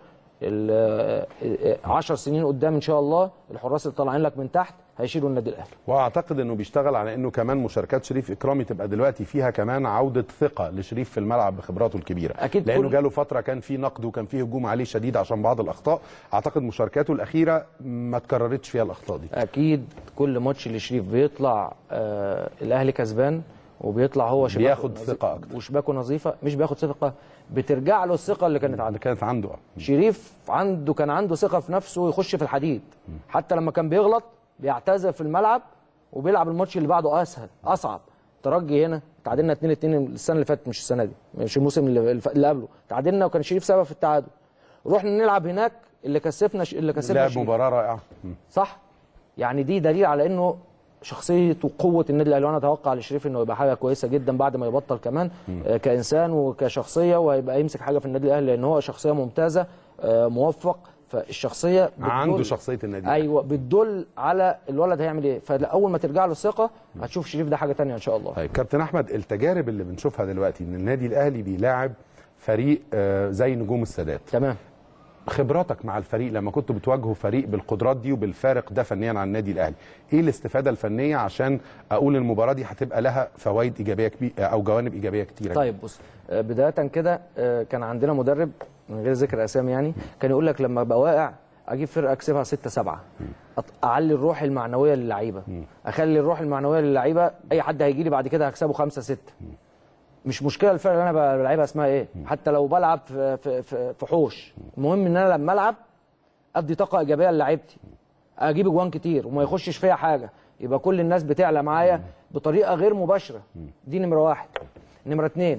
10 سنين قدام ان شاء الله الحراس اللي طالعين لك من تحت هيشيلوا النادي الاهلي واعتقد انه بيشتغل على انه كمان مشاركات شريف اكرامي تبقى دلوقتي فيها كمان عوده ثقه لشريف في الملعب بخبراته الكبيره أكيد لانه كل- جاله فتره كان في نقد وكان في هجوم عليه شديد عشان بعض الاخطاء اعتقد مشاركاته الاخيره ما تكررتش فيها الاخطاء دي اكيد كل ماتش لشريف بيطلع آه الاهلي كسبان وبيطلع هو شباكه بياخد نظيف- ثقة أكتر. وشباكه نظيفه مش بياخد ثقه بترجع له الثقه اللي كانت عنده اللي كانت عنده آه. شريف عنده كان عنده ثقه في نفسه يخش في الحديد حتى لما كان بيغلط بيعتذر في الملعب وبيلعب الماتش اللي بعده اسهل اصعب ترجي هنا تعادلنا 2 2 السنه اللي فاتت مش السنه دي مش الموسم اللي, اللي قبله تعادلنا وكان شريف سبب في التعادل رحنا نلعب هناك اللي كسبنا اللي كسبنا لعب شريف. مباراه رائعه مم. صح يعني دي دليل على انه شخصيه وقوه النادي الاهلي وانا اتوقع لشريف انه يبقى حاجه كويسه جدا بعد ما يبطل كمان آه، كانسان وكشخصيه وهيبقى يمسك حاجه في النادي الاهلي لان هو شخصيه ممتازه آه، موفق فالشخصيه بتدل- عنده شخصيه النادي الأهلي. ايوه بتدل على الولد هيعمل ايه فاول ما ترجع له الثقه هتشوف شريف ده حاجه تانية ان شاء الله طيب كابتن احمد التجارب اللي بنشوفها دلوقتي ان النادي الاهلي بيلاعب فريق آه، زي نجوم السادات تمام خبراتك مع الفريق لما كنتوا بتواجهوا فريق بالقدرات دي وبالفارق ده فنيا عن النادي الاهلي ايه الاستفاده الفنيه عشان اقول المباراه دي هتبقى لها فوائد ايجابيه كبيره او جوانب ايجابيه كتيره طيب بص آه، بدايه كده آه، كان عندنا مدرب من غير ذكر اسامي يعني كان يقول لك لما ابقى واقع اجيب فرقه اكسبها 6 7 اعلي الروح المعنويه للعيبه اخلي الروح المعنويه للعيبه اي حد هيجي لي بعد كده هكسبه 5 6 مش مشكله الفرقه اللي انا بلعبها اسمها ايه حتى لو بلعب في في في, في حوش المهم ان انا لما العب ادي طاقه ايجابيه لعيبتي اجيب اجوان كتير وما يخشش فيها حاجه يبقى كل الناس بتعلى معايا بطريقه غير مباشره دي نمره واحد نمره اتنين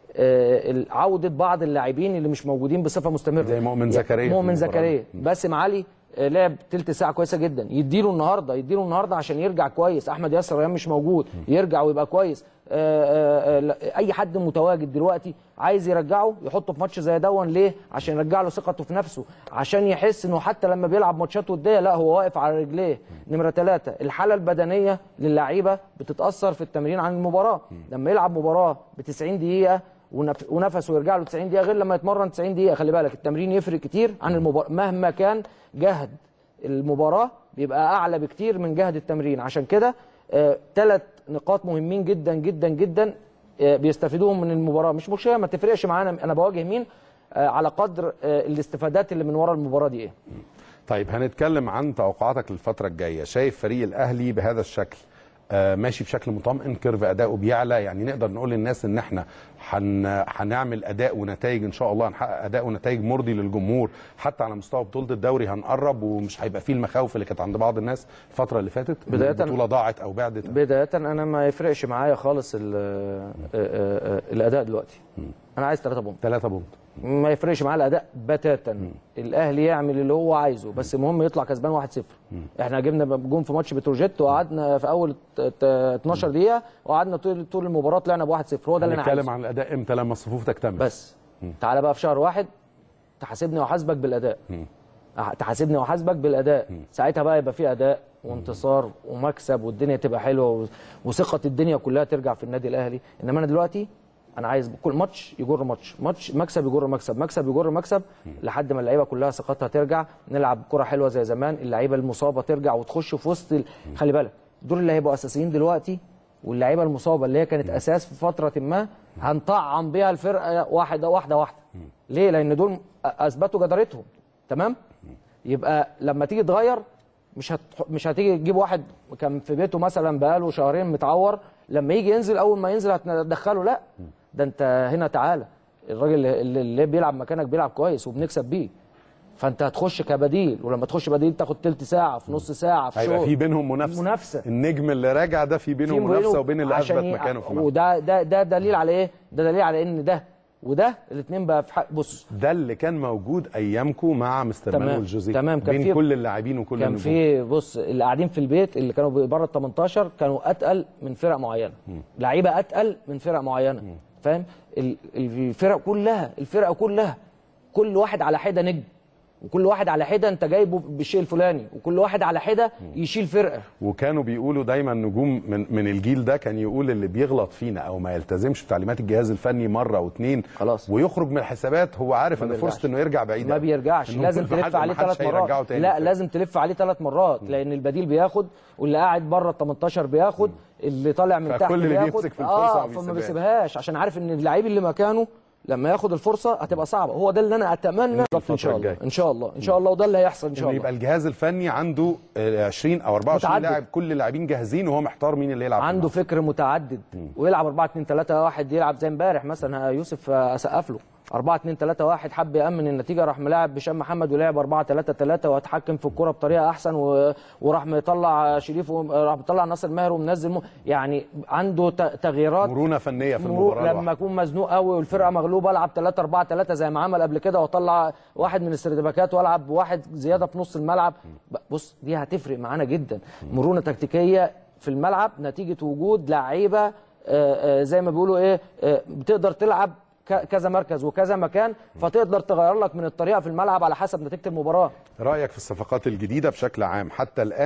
آه، عوده بعض اللاعبين اللي مش موجودين بصفه مستمره زي مؤمن زكريا في مؤمن المباراة زكريا باسم علي آه، لعب تلت ساعه كويسه جدا يديله النهارده يديله النهارده عشان يرجع كويس احمد ياسر ريان مش موجود يرجع ويبقى كويس آه، آه، آه، لا- اي حد متواجد دلوقتي عايز يرجعه يحطه في ماتش زي دون ليه عشان يرجع له ثقته في نفسه عشان يحس انه حتى لما بيلعب ماتشات وديه لا هو واقف على رجليه نمره ثلاثة الحاله البدنيه للعيبه بتتاثر في التمرين عن المباراه لما يلعب مباراه ب 90 دقيقه ونف- ونفسه يرجع له 90 دقيقه غير لما يتمرن 90 دقيقه خلي بالك التمرين يفرق كتير عن المباراه مهما كان جهد المباراه بيبقى اعلى بكتير من جهد التمرين عشان كده ثلاث نقاط مهمين جدا جدا جدا آه، بيستفيدوهم من المباراه مش مشكله ما تفرقش معانا انا بواجه مين آه، على قدر آه، الاستفادات اللي من ورا المباراه دي ايه طيب هنتكلم عن توقعاتك للفتره الجايه شايف فريق الاهلي بهذا الشكل آه، ماشي بشكل مطمئن كيرف اداؤه بيعلى يعني نقدر نقول للناس ان احنا هن- هنعمل اداء ونتائج ان شاء الله هنحقق اداء ونتائج مرضي للجمهور حتى على مستوى بطوله الدوري هنقرب ومش هيبقى فيه المخاوف اللي كانت عند بعض الناس الفتره اللي فاتت إن بداية- البطوله ضاعت او بعدت بدايه انا ما يفرقش معايا خالص ال- آه، آه، آه، الاداء دلوقتي انا عايز 3 بونت ثلاثة بونت ما يفرقش معاه الاداء بتاتا الاهلي يعمل اللي هو عايزه بس المهم يطلع كسبان 1-0 احنا جبنا جون في ماتش بتروجيت وقعدنا في اول ت- ت- 12 دقيقه وقعدنا طول طول المباراه طلعنا ب 1-0 هو ده اللي انا عايزه هنتكلم عن الاداء امتى لما الصفوف تكتمل بس تعالى بقى في شهر واحد تحاسبني واحاسبك بالاداء أح- تحاسبني واحاسبك بالاداء ساعتها بقى يبقى في اداء وانتصار ومكسب والدنيا تبقى حلوه و- وثقه الدنيا كلها ترجع في النادي الاهلي انما انا دلوقتي انا عايز كل ماتش يجر ماتش ماتش مكسب يجر مكسب مكسب يجر مكسب لحد ما اللعيبه كلها ثقتها ترجع نلعب كره حلوه زي زمان اللعيبه المصابه ترجع وتخش في وسط ال... خلي بالك دول اللي هيبقوا اساسيين دلوقتي واللعيبه المصابه اللي هي كانت اساس في فتره ما هنطعم بيها الفرقه واحده واحده واحده ليه لان دول اثبتوا جدارتهم تمام يبقى لما تيجي تغير مش هت... مش هتيجي تجيب واحد كان في بيته مثلا بقاله شهرين متعور لما يجي ينزل اول ما ينزل هتدخله لا ده انت هنا تعالى الراجل اللي, اللي بيلعب مكانك بيلعب كويس وبنكسب بيه فانت هتخش كبديل ولما تخش بديل تاخد تلت ساعه في نص ساعه في هيبقى شوط. في بينهم منافسه منافسه النجم اللي راجع ده في بينهم في منافسه وبين اللي عشان اثبت ي- مكانه في الملعب وده ده ده دليل على ايه؟ ده دليل على ان ده وده الاثنين بقى في حق بص ده اللي كان موجود ايامكم مع مستر تمام. مانويل جوزيه تمام. كان بين في- كل اللاعبين وكل كان النجوم في بص اللي قاعدين في البيت اللي كانوا بره ال 18 كانوا اتقل من فرق معينه لعيبه اتقل من فرق معينه فاهم ال- الفرق كلها الفرقه كلها كل واحد على حده نجم وكل واحد على حده انت جايبه بالشيء الفلاني وكل واحد على حده يشيل فرقه وكانوا بيقولوا دايما نجوم من من الجيل ده كان يقول اللي بيغلط فينا او ما يلتزمش بتعليمات الجهاز الفني مره واثنين خلاص. ويخرج من الحسابات هو عارف ان بيرجعش. فرصه انه يرجع بعيد ما أوي. بيرجعش إنه لازم ما تلف حد- عليه ما حدش ثلاث هيرجعه مرات تاني لا فاهم؟ لازم تلف عليه ثلاث مرات لان البديل بياخد واللي قاعد بره ال 18 بياخد اللي طالع من فكل تحت اللي بياخد بيمسك في الفرصة اه ما فما بيسيبهاش. بيسيبهاش عشان عارف ان اللعيب اللي مكانه لما ياخد الفرصه هتبقى صعبه هو ده اللي انا اتمنى بالظبط ان شاء الله الجاية. ان شاء الله ان شاء الله وده اللي هيحصل ان شاء انه الله يبقى الجهاز الفني عنده آه، 20 او 24 متعدد. لاعب كل اللاعبين جاهزين وهو محتار مين اللي يلعب في عنده الملعب. فكر متعدد ويلعب 4 2 3 1 يلعب زي امبارح مثلا يوسف آه، اسقف له 4 2 3 1 حب يامن النتيجه راح ملاعب هشام محمد ولعب 4 3 3 واتحكم في الكره بطريقه احسن و... وراح مطلع شريف وراح مطلع ناصر ماهر ومنزل م... يعني عنده ت... تغييرات مرونه فنيه في مرور المباراه لما لما اكون مزنوق قوي والفرقه مغلوبه العب 3 4 3 زي ما عمل قبل كده واطلع واحد من السردباكات والعب واحد زياده في نص الملعب ب- بص دي هتفرق معانا جدا مرونه تكتيكيه في الملعب نتيجه وجود لعيبه آه، آه، زي ما بيقولوا ايه آه، بتقدر تلعب ك- كذا مركز وكذا مكان فتقدر تغير لك من الطريقه في الملعب على حسب نتيجه المباراه رايك في الصفقات الجديده بشكل عام حتى الان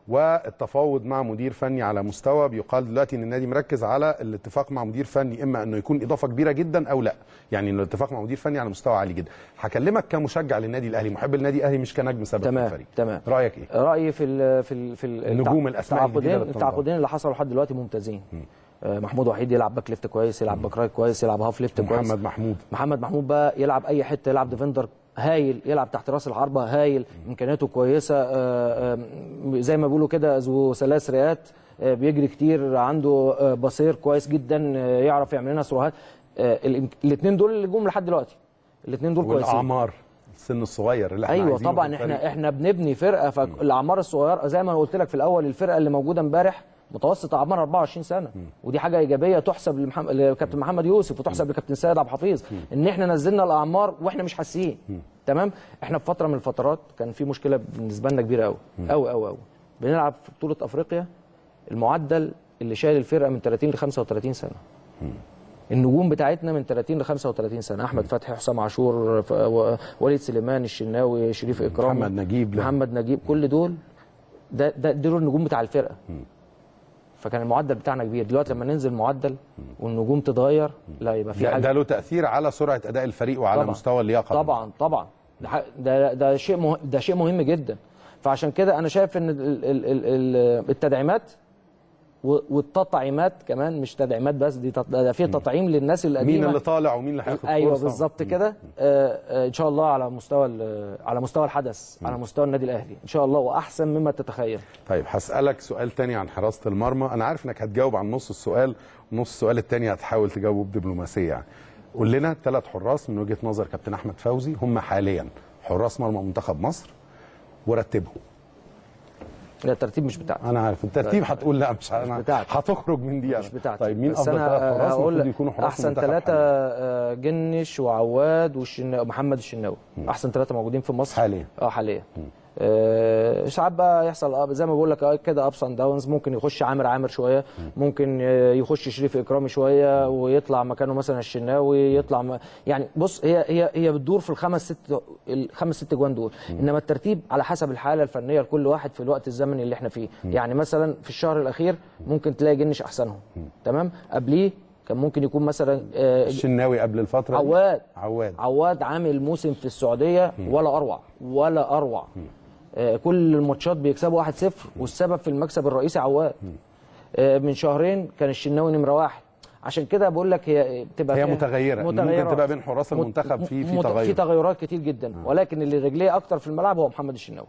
والتفاوض مع مدير فني على مستوى بيقال دلوقتي ان النادي مركز على الاتفاق مع مدير فني اما انه يكون اضافه كبيره جدا او لا يعني انه الاتفاق مع مدير فني على مستوى عالي جدا هكلمك كمشجع للنادي الاهلي محب النادي الاهلي مش كنجم سابق في تمام الفريق تمام رايك ايه رايي في ال في ال في ال- النجوم الأسماء الجديدة التعاقدين اللي بتنضم. التعاقدين اللي حصلوا لحد دلوقتي ممتازين آه، محمود وحيد يلعب باك ليفت كويس يلعب باك رايت كويس يلعب هاف ليفت كويس محمد محمود محمد محمود بقى يلعب اي حته يلعب ديفندر هايل يلعب تحت راس الحربه هايل امكانياته كويسه آه، آه، زي ما بيقولوا كده ذو ثلاث رئات آه، بيجري كتير عنده آه، بصير كويس جدا آه، يعرف يعمل لنا سروهات الاثنين دول اللي جم لحد دلوقتي الاثنين دول كويسين والاعمار السن الصغير اللي احنا ايوه عايزينه طبعا في احنا الفريق. احنا بنبني فرقه فالاعمار الصغيره زي ما أنا قلت لك في الاول الفرقه اللي موجوده امبارح متوسط اعمار 24 سنه ودي حاجه ايجابيه تحسب لمحمد لكابتن محمد يوسف وتحسب لكابتن سيد عبد الحفيظ ان احنا نزلنا الاعمار واحنا مش حاسين تمام احنا في فتره من الفترات كان في مشكله بالنسبه لنا كبيره قوي قوي قوي قوي بنلعب في بطوله افريقيا المعدل اللي شايل الفرقه من 30 ل 35 سنه النجوم بتاعتنا من 30 ل 35 سنه احمد فتحي حسام عاشور ف- و- وليد سليمان الشناوي شريف اكرامي محمد نجيب لا. محمد نجيب كل دول ده ده دول النجوم بتاع الفرقه فكان المعدل بتاعنا كبير دلوقتي لما ننزل معدل والنجوم تتغير لا يبقى في ده, حاجه ده له تاثير على سرعه اداء الفريق وعلى طبعاً. مستوى اللياقه طبعا طبعا ده ح- ده ده شيء مهم ده شيء مهم جدا فعشان كده انا شايف ان ال- ال- ال- ال- التدعيمات و- والتطعيمات كمان مش تدعيمات بس دي تط- ده في تطعيم للناس القديمه مين اللي طالع ومين اللي هياخد ايوه فرصة؟ بالظبط كده آه، آه، ان شاء الله على مستوى ال- على مستوى الحدث على مستوى النادي الاهلي ان شاء الله واحسن مما تتخيل طيب هسألك سؤال تاني عن حراسة المرمى أنا عارف إنك هتجاوب عن نص السؤال ونص السؤال التاني هتحاول تجاوبه بدبلوماسية يعني قول لنا ثلاث حراس من وجهة نظر كابتن أحمد فوزي هم حاليا حراس مرمى منتخب مصر ورتبهم لا الترتيب مش بتاعنا أنا عارف الترتيب هتقول لا مش أنا بتاعتي. هتخرج من دي مش أنا. بتاعتي طيب مين بس أفضل أنا ثلاث حراس هقول المفروض يكونوا حراس احسن منتخب ثلاثه حالياً؟ جنش وعواد والشناوي محمد الشناوي احسن ثلاثه موجودين في مصر حاليا. اه حاليا آه، ساعات بقى يحصل آه، زي ما بقول لك آه، كده ابس اند داونز ممكن يخش عامر عامر شويه ممكن آه، يخش شريف اكرامي شويه ويطلع مكانه مثلا الشناوي يطلع م... يعني بص هي هي هي بتدور في الخمس ست الخمس ست جوان دول انما الترتيب على حسب الحاله الفنيه لكل واحد في الوقت الزمني اللي احنا فيه يعني مثلا في الشهر الاخير ممكن تلاقي جنش احسنهم تمام قبليه كان ممكن يكون مثلا آه، الشناوي قبل الفترة دي؟ عواد عواد عواد عامل موسم في السعوديه ولا اروع ولا اروع آه، كل الماتشات بيكسبوا 1-0 والسبب في المكسب الرئيسي عواد آه، من شهرين كان الشناوي نمره واحد عشان كده بقول لك هي بتبقى هي فيها متغيرة. إن ممكن تبقى بين حراس مت- المنتخب في- في مت- تغير. في تغيرات كتير جدا ولكن اللي رجليه اكتر في الملعب هو محمد الشناوي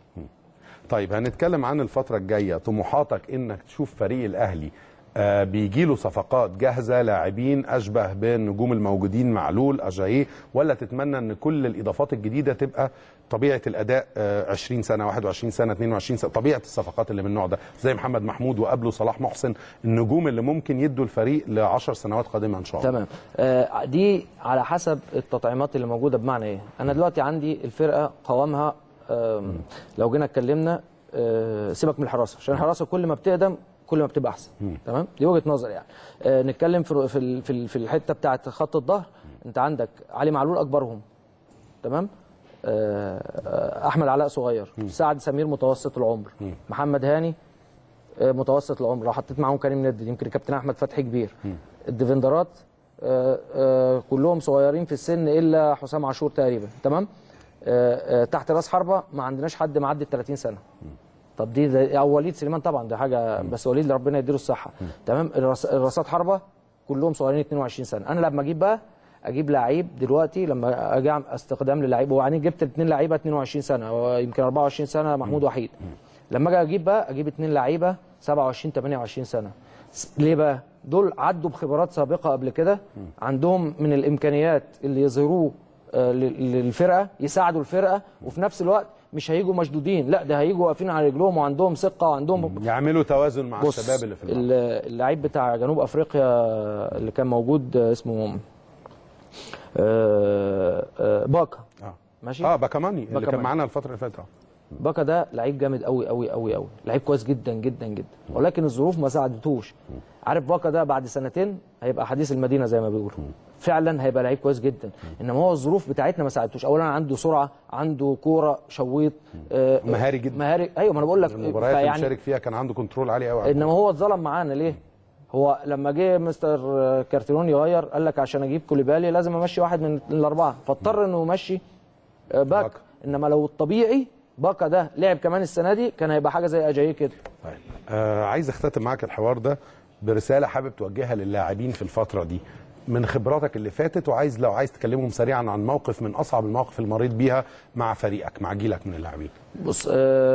طيب هنتكلم عن الفترة الجاية طموحاتك انك تشوف فريق الاهلي آه بيجيله صفقات جاهزة لاعبين اشبه بالنجوم الموجودين معلول اجاييه ولا تتمنى ان كل الاضافات الجديدة تبقى طبيعة الاداء آه 20 سنة 21 سنة 22 سنة طبيعة الصفقات اللي من النوع ده زي محمد محمود وقبله صلاح محسن النجوم اللي ممكن يدوا الفريق ل 10 سنوات قادمة ان شاء الله تمام آه، دي على حسب التطعيمات اللي موجوده بمعنى ايه انا دلوقتي عندي الفرقه قوامها آم، لو جينا اتكلمنا آه، سيبك من الحراسه عشان الحراسه كل ما بتقدم كل ما بتبقى احسن تمام دي وجهه نظر يعني آه، نتكلم في في ال- في ال- في الحته بتاعه خط الظهر انت عندك علي معلول اكبرهم تمام آه، آه، احمد علاء صغير سعد سمير متوسط العمر محمد هاني آه، متوسط العمر لو حطيت معاهم كريم ندد يمكن الكابتن احمد فتحي كبير الديفندرات آه، آه، كلهم صغيرين في السن الا حسام عاشور تقريبا تمام آه، آه، تحت راس حربه ما عندناش حد معدي ال 30 سنه طب دي ده او وليد سليمان طبعا ده حاجه بس وليد ربنا يديله الصحه تمام الراس- الراسات حربه كلهم صغيرين 22 سنه انا لما اجيب بقى اجيب لعيب دلوقتي لما اجي أعمل استخدام للعيب وبعدين جبت اثنين لعيبه 22 سنه ويمكن 24 سنه محمود وحيد لما اجي اجيب بقى اجيب اثنين لعيبه 27 28 سنه س- ليه بقى دول عدوا بخبرات سابقه قبل كده عندهم من الامكانيات اللي يظهروه آه، لل- للفرقه يساعدوا الفرقه وفي نفس الوقت مش هيجوا مشدودين لا ده هيجوا واقفين على رجلهم وعندهم ثقه وعندهم يعملوا توازن مع بص الشباب اللي في الملعب ال- اللعيب بتاع جنوب افريقيا اللي كان موجود آه، اسمه آه، آه، باكا اه ماشي اه باكاماني اللي كان باكاماني. معانا الفترة اللي فاتت آه. باكا ده لعيب جامد قوي قوي قوي قوي لعيب كويس جدا جدا جدا ولكن الظروف ما ساعدتوش عارف باكا ده بعد سنتين هيبقى حديث المدينه زي ما بيقولوا فعلا هيبقى لعيب كويس جدا انما هو الظروف بتاعتنا ما ساعدتوش اولا عنده سرعه عنده كوره شويط آه، مهاري جدا. مهاري ايوه ما انا بقول لك المباريات اللي مشارك فيها كان عنده كنترول عالي قوي انما هو اتظلم معانا ليه؟ هو لما جه مستر كارتيرون يغير قال لك عشان اجيب كوليبالي لازم امشي واحد من الاربعه فاضطر انه يمشي آه، باك باكا. انما لو الطبيعي باكا ده لعب كمان السنه دي كان هيبقى حاجه زي اجاي كده طيب آه عايز اختتم معاك الحوار ده برساله حابب توجهها للاعبين في الفتره دي من خبراتك اللي فاتت وعايز لو عايز تكلمهم سريعا عن موقف من اصعب المواقف اللي مريت بيها مع فريقك مع جيلك من اللاعبين بص آه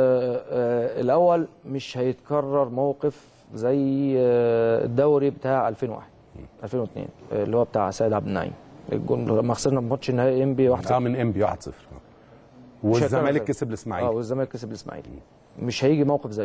آه الاول مش هيتكرر موقف زي آه الدوري بتاع 2001 2002 آه، اللي هو بتاع سيد عبد النعيم الجون لما خسرنا ماتش النهائي ام بي 1 اه من ام بي 1-0 والزمالك زي- كسب اه الاسماعيلي والزمالك كسب الاسماعيلي مش هيجي موقف زيه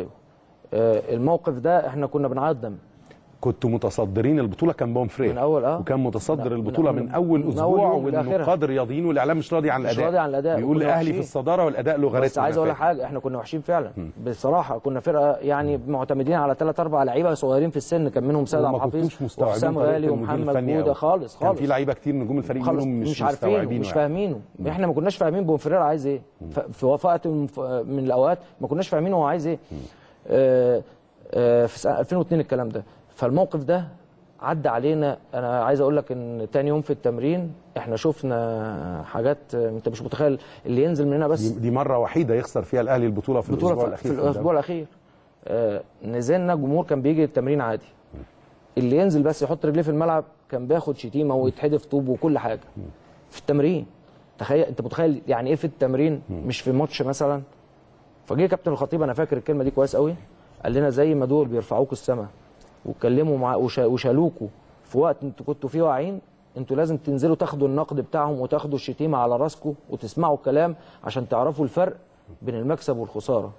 آه الموقف ده احنا كنا بنعيط دم كنتوا متصدرين البطوله كان بومفري من أول، آه. وكان متصدر من- البطوله من- من اول من اسبوع أول يوم لآخرها. والنقاد الرياضيين والاعلام مش راضي عن مش الاداء راضي عن الأداء، بيقول وكنا الاهلي وحشين. في الصداره والاداء له غريزه بس عايز اقول لك حاجه احنا كنا وحشين فعلا بصراحه كنا فرقه يعني معتمدين على ثلاث اربع لعيبه صغيرين في السن كان منهم سيد عبد وما الحفيظ كنتوش مستوعبين وحسام طريقة غالي المدير ومحمد الفني جوده أوي. خالص كان خالص في لعيبه كتير نجوم الفريق خالص منهم مش, مش عارفين مستوعبينه مش يعني. فاهمينه احنا ما كناش فاهمين بونفريرا عايز ايه ف- في وقت من من الاوقات ما كناش فاهمين هو عايز ايه آه، آه، في سنة 2002 الكلام ده فالموقف ده عدى علينا انا عايز اقول لك ان تاني يوم في التمرين احنا شفنا حاجات آه، انت مش متخيل اللي ينزل مننا بس دي, دي مره وحيده يخسر فيها الاهلي البطوله في بطوله الاسبوع في, الاخير في قدام. الاسبوع الاخير آه نزلنا الجمهور كان بيجي التمرين عادي اللي ينزل بس يحط رجليه في الملعب كان بياخد شتيمه ويتحدف طوب وكل حاجه في التمرين تخيل انت متخيل يعني ايه في التمرين مش في ماتش مثلا فجه كابتن الخطيب انا فاكر الكلمه دي كويس قوي قال لنا زي ما دول بيرفعوكوا السماء واتكلموا مع وشا- وشالوكوا في وقت انتوا كنتوا فيه واعيين انتوا لازم تنزلوا تاخدوا النقد بتاعهم وتاخدوا الشتيمه على راسكم وتسمعوا الكلام عشان تعرفوا الفرق بين المكسب والخساره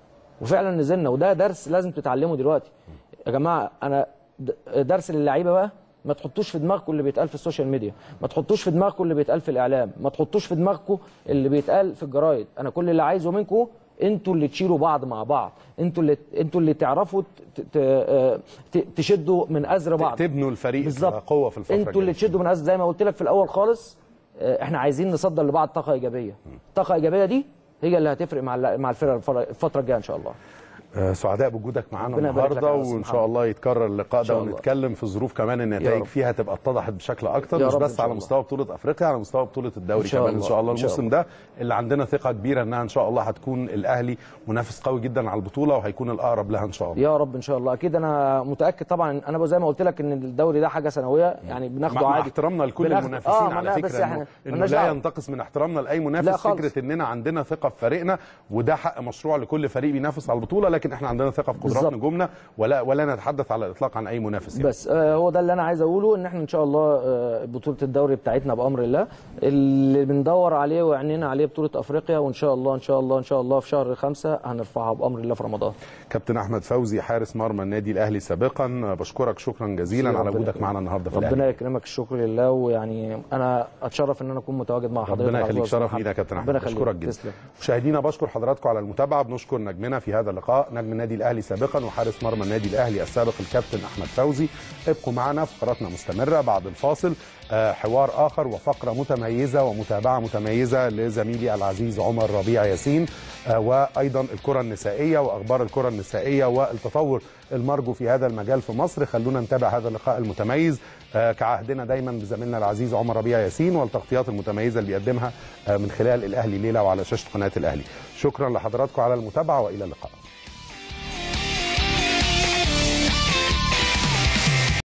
وفعلا نزلنا وده درس لازم تتعلمه دلوقتي يا جماعه انا د- درس للعيبه بقى ما تحطوش في دماغكم اللي بيتقال في السوشيال ميديا ما تحطوش في دماغكم اللي بيتقال في الاعلام ما تحطوش في دماغكم اللي بيتقال في الجرايد انا كل اللي عايزه منكم انتوا اللي تشيلوا بعض مع بعض انتوا اللي انتوا اللي تعرفوا ت- ت- آه، ت- تشدوا من ازر بعض تبنوا الفريق بالظبط قوه في الفتره انتوا اللي الجاية. تشدوا من ازر زي ما قلت لك في الاول خالص آه، احنا عايزين نصدر لبعض طاقه ايجابيه الطاقه الايجابيه دي هي اللي هتفرق مع الل- مع الفرقه الفر- الفتره الجايه ان شاء الله آه، سعداء بوجودك معانا ربنا يبارك لك النهارده يا أستاذ وان شاء محمد. الله يتكرر اللقاء ده شاء الله. ونتكلم في ظروف كمان يا النتائج رب. فيها تبقى اتضحت بشكل اكتر يا مش رب بس إن شاء على الله. مستوى بطوله افريقيا على مستوى بطوله الدوري إن شاء كمان ان الله. شاء الله إن شاء الموسم ده اللي عندنا ثقه كبيره انها ان شاء الله هتكون الاهلي منافس قوي جدا على البطوله وهيكون الاقرب لها ان شاء الله يا رب ان شاء الله اكيد انا متاكد طبعا انا زي ما قلت لك ان الدوري ده حاجه سنويه يعني بناخده مع, مع عادي احترامنا لكل بناخده- المنافسين آه، على لا، فكره بس انه, احنا إنه مالناش لا دعوة. ينتقص من احترامنا لاي لا منافس خالص. فكره اننا عندنا ثقه في فريقنا وده حق مشروع لكل فريق بينافس على البطوله لكن احنا عندنا ثقه في قدرات بالظبط. نجومنا ولا ولا نتحدث على الاطلاق عن اي منافس يعني. بس آه هو ده اللي انا عايز اقوله ان احنا ان شاء الله آه بطوله الدوري بتاعتنا بامر الله اللي بندور عليه وعينينا عليه بطوله افريقيا وان شاء الله ان شاء الله ان شاء الله في شهر خمسة هنرفعها بامر الله في رمضان كابتن احمد فوزي حارس مرمى النادي الاهلي سابقا بشكرك شكرا جزيلا على ربنا وجودك يكرمك. معنا النهارده في ربنا الاهلي يكرمك الشكر لله ويعني انا اتشرف ان انا اكون متواجد مع حضرتك ربنا على يخليك طول شرف محمد. لينا يا كابتن احمد ربنا يخليك بشكرك جدا تسلم مشاهدينا بشكر حضراتكم على المتابعه بنشكر نجمنا في هذا اللقاء نجم النادي الاهلي سابقا وحارس مرمى النادي الاهلي السابق الكابتن احمد فوزي ابقوا معنا فقراتنا مستمره بعد الفاصل آه، حوار اخر وفقره متميزه ومتابعه متميزه لزميلي العزيز عمر ربيع ياسين آه، وايضا الكره النسائيه واخبار الكره النسائيه والتطور المرجو في هذا المجال في مصر خلونا نتابع هذا اللقاء المتميز آه، كعهدنا دايما بزميلنا العزيز عمر ربيع ياسين والتغطيات المتميزه اللي بيقدمها آه، من خلال الاهلي ليله وعلى شاشه قناه الاهلي شكرا لحضراتكم على المتابعه والى اللقاء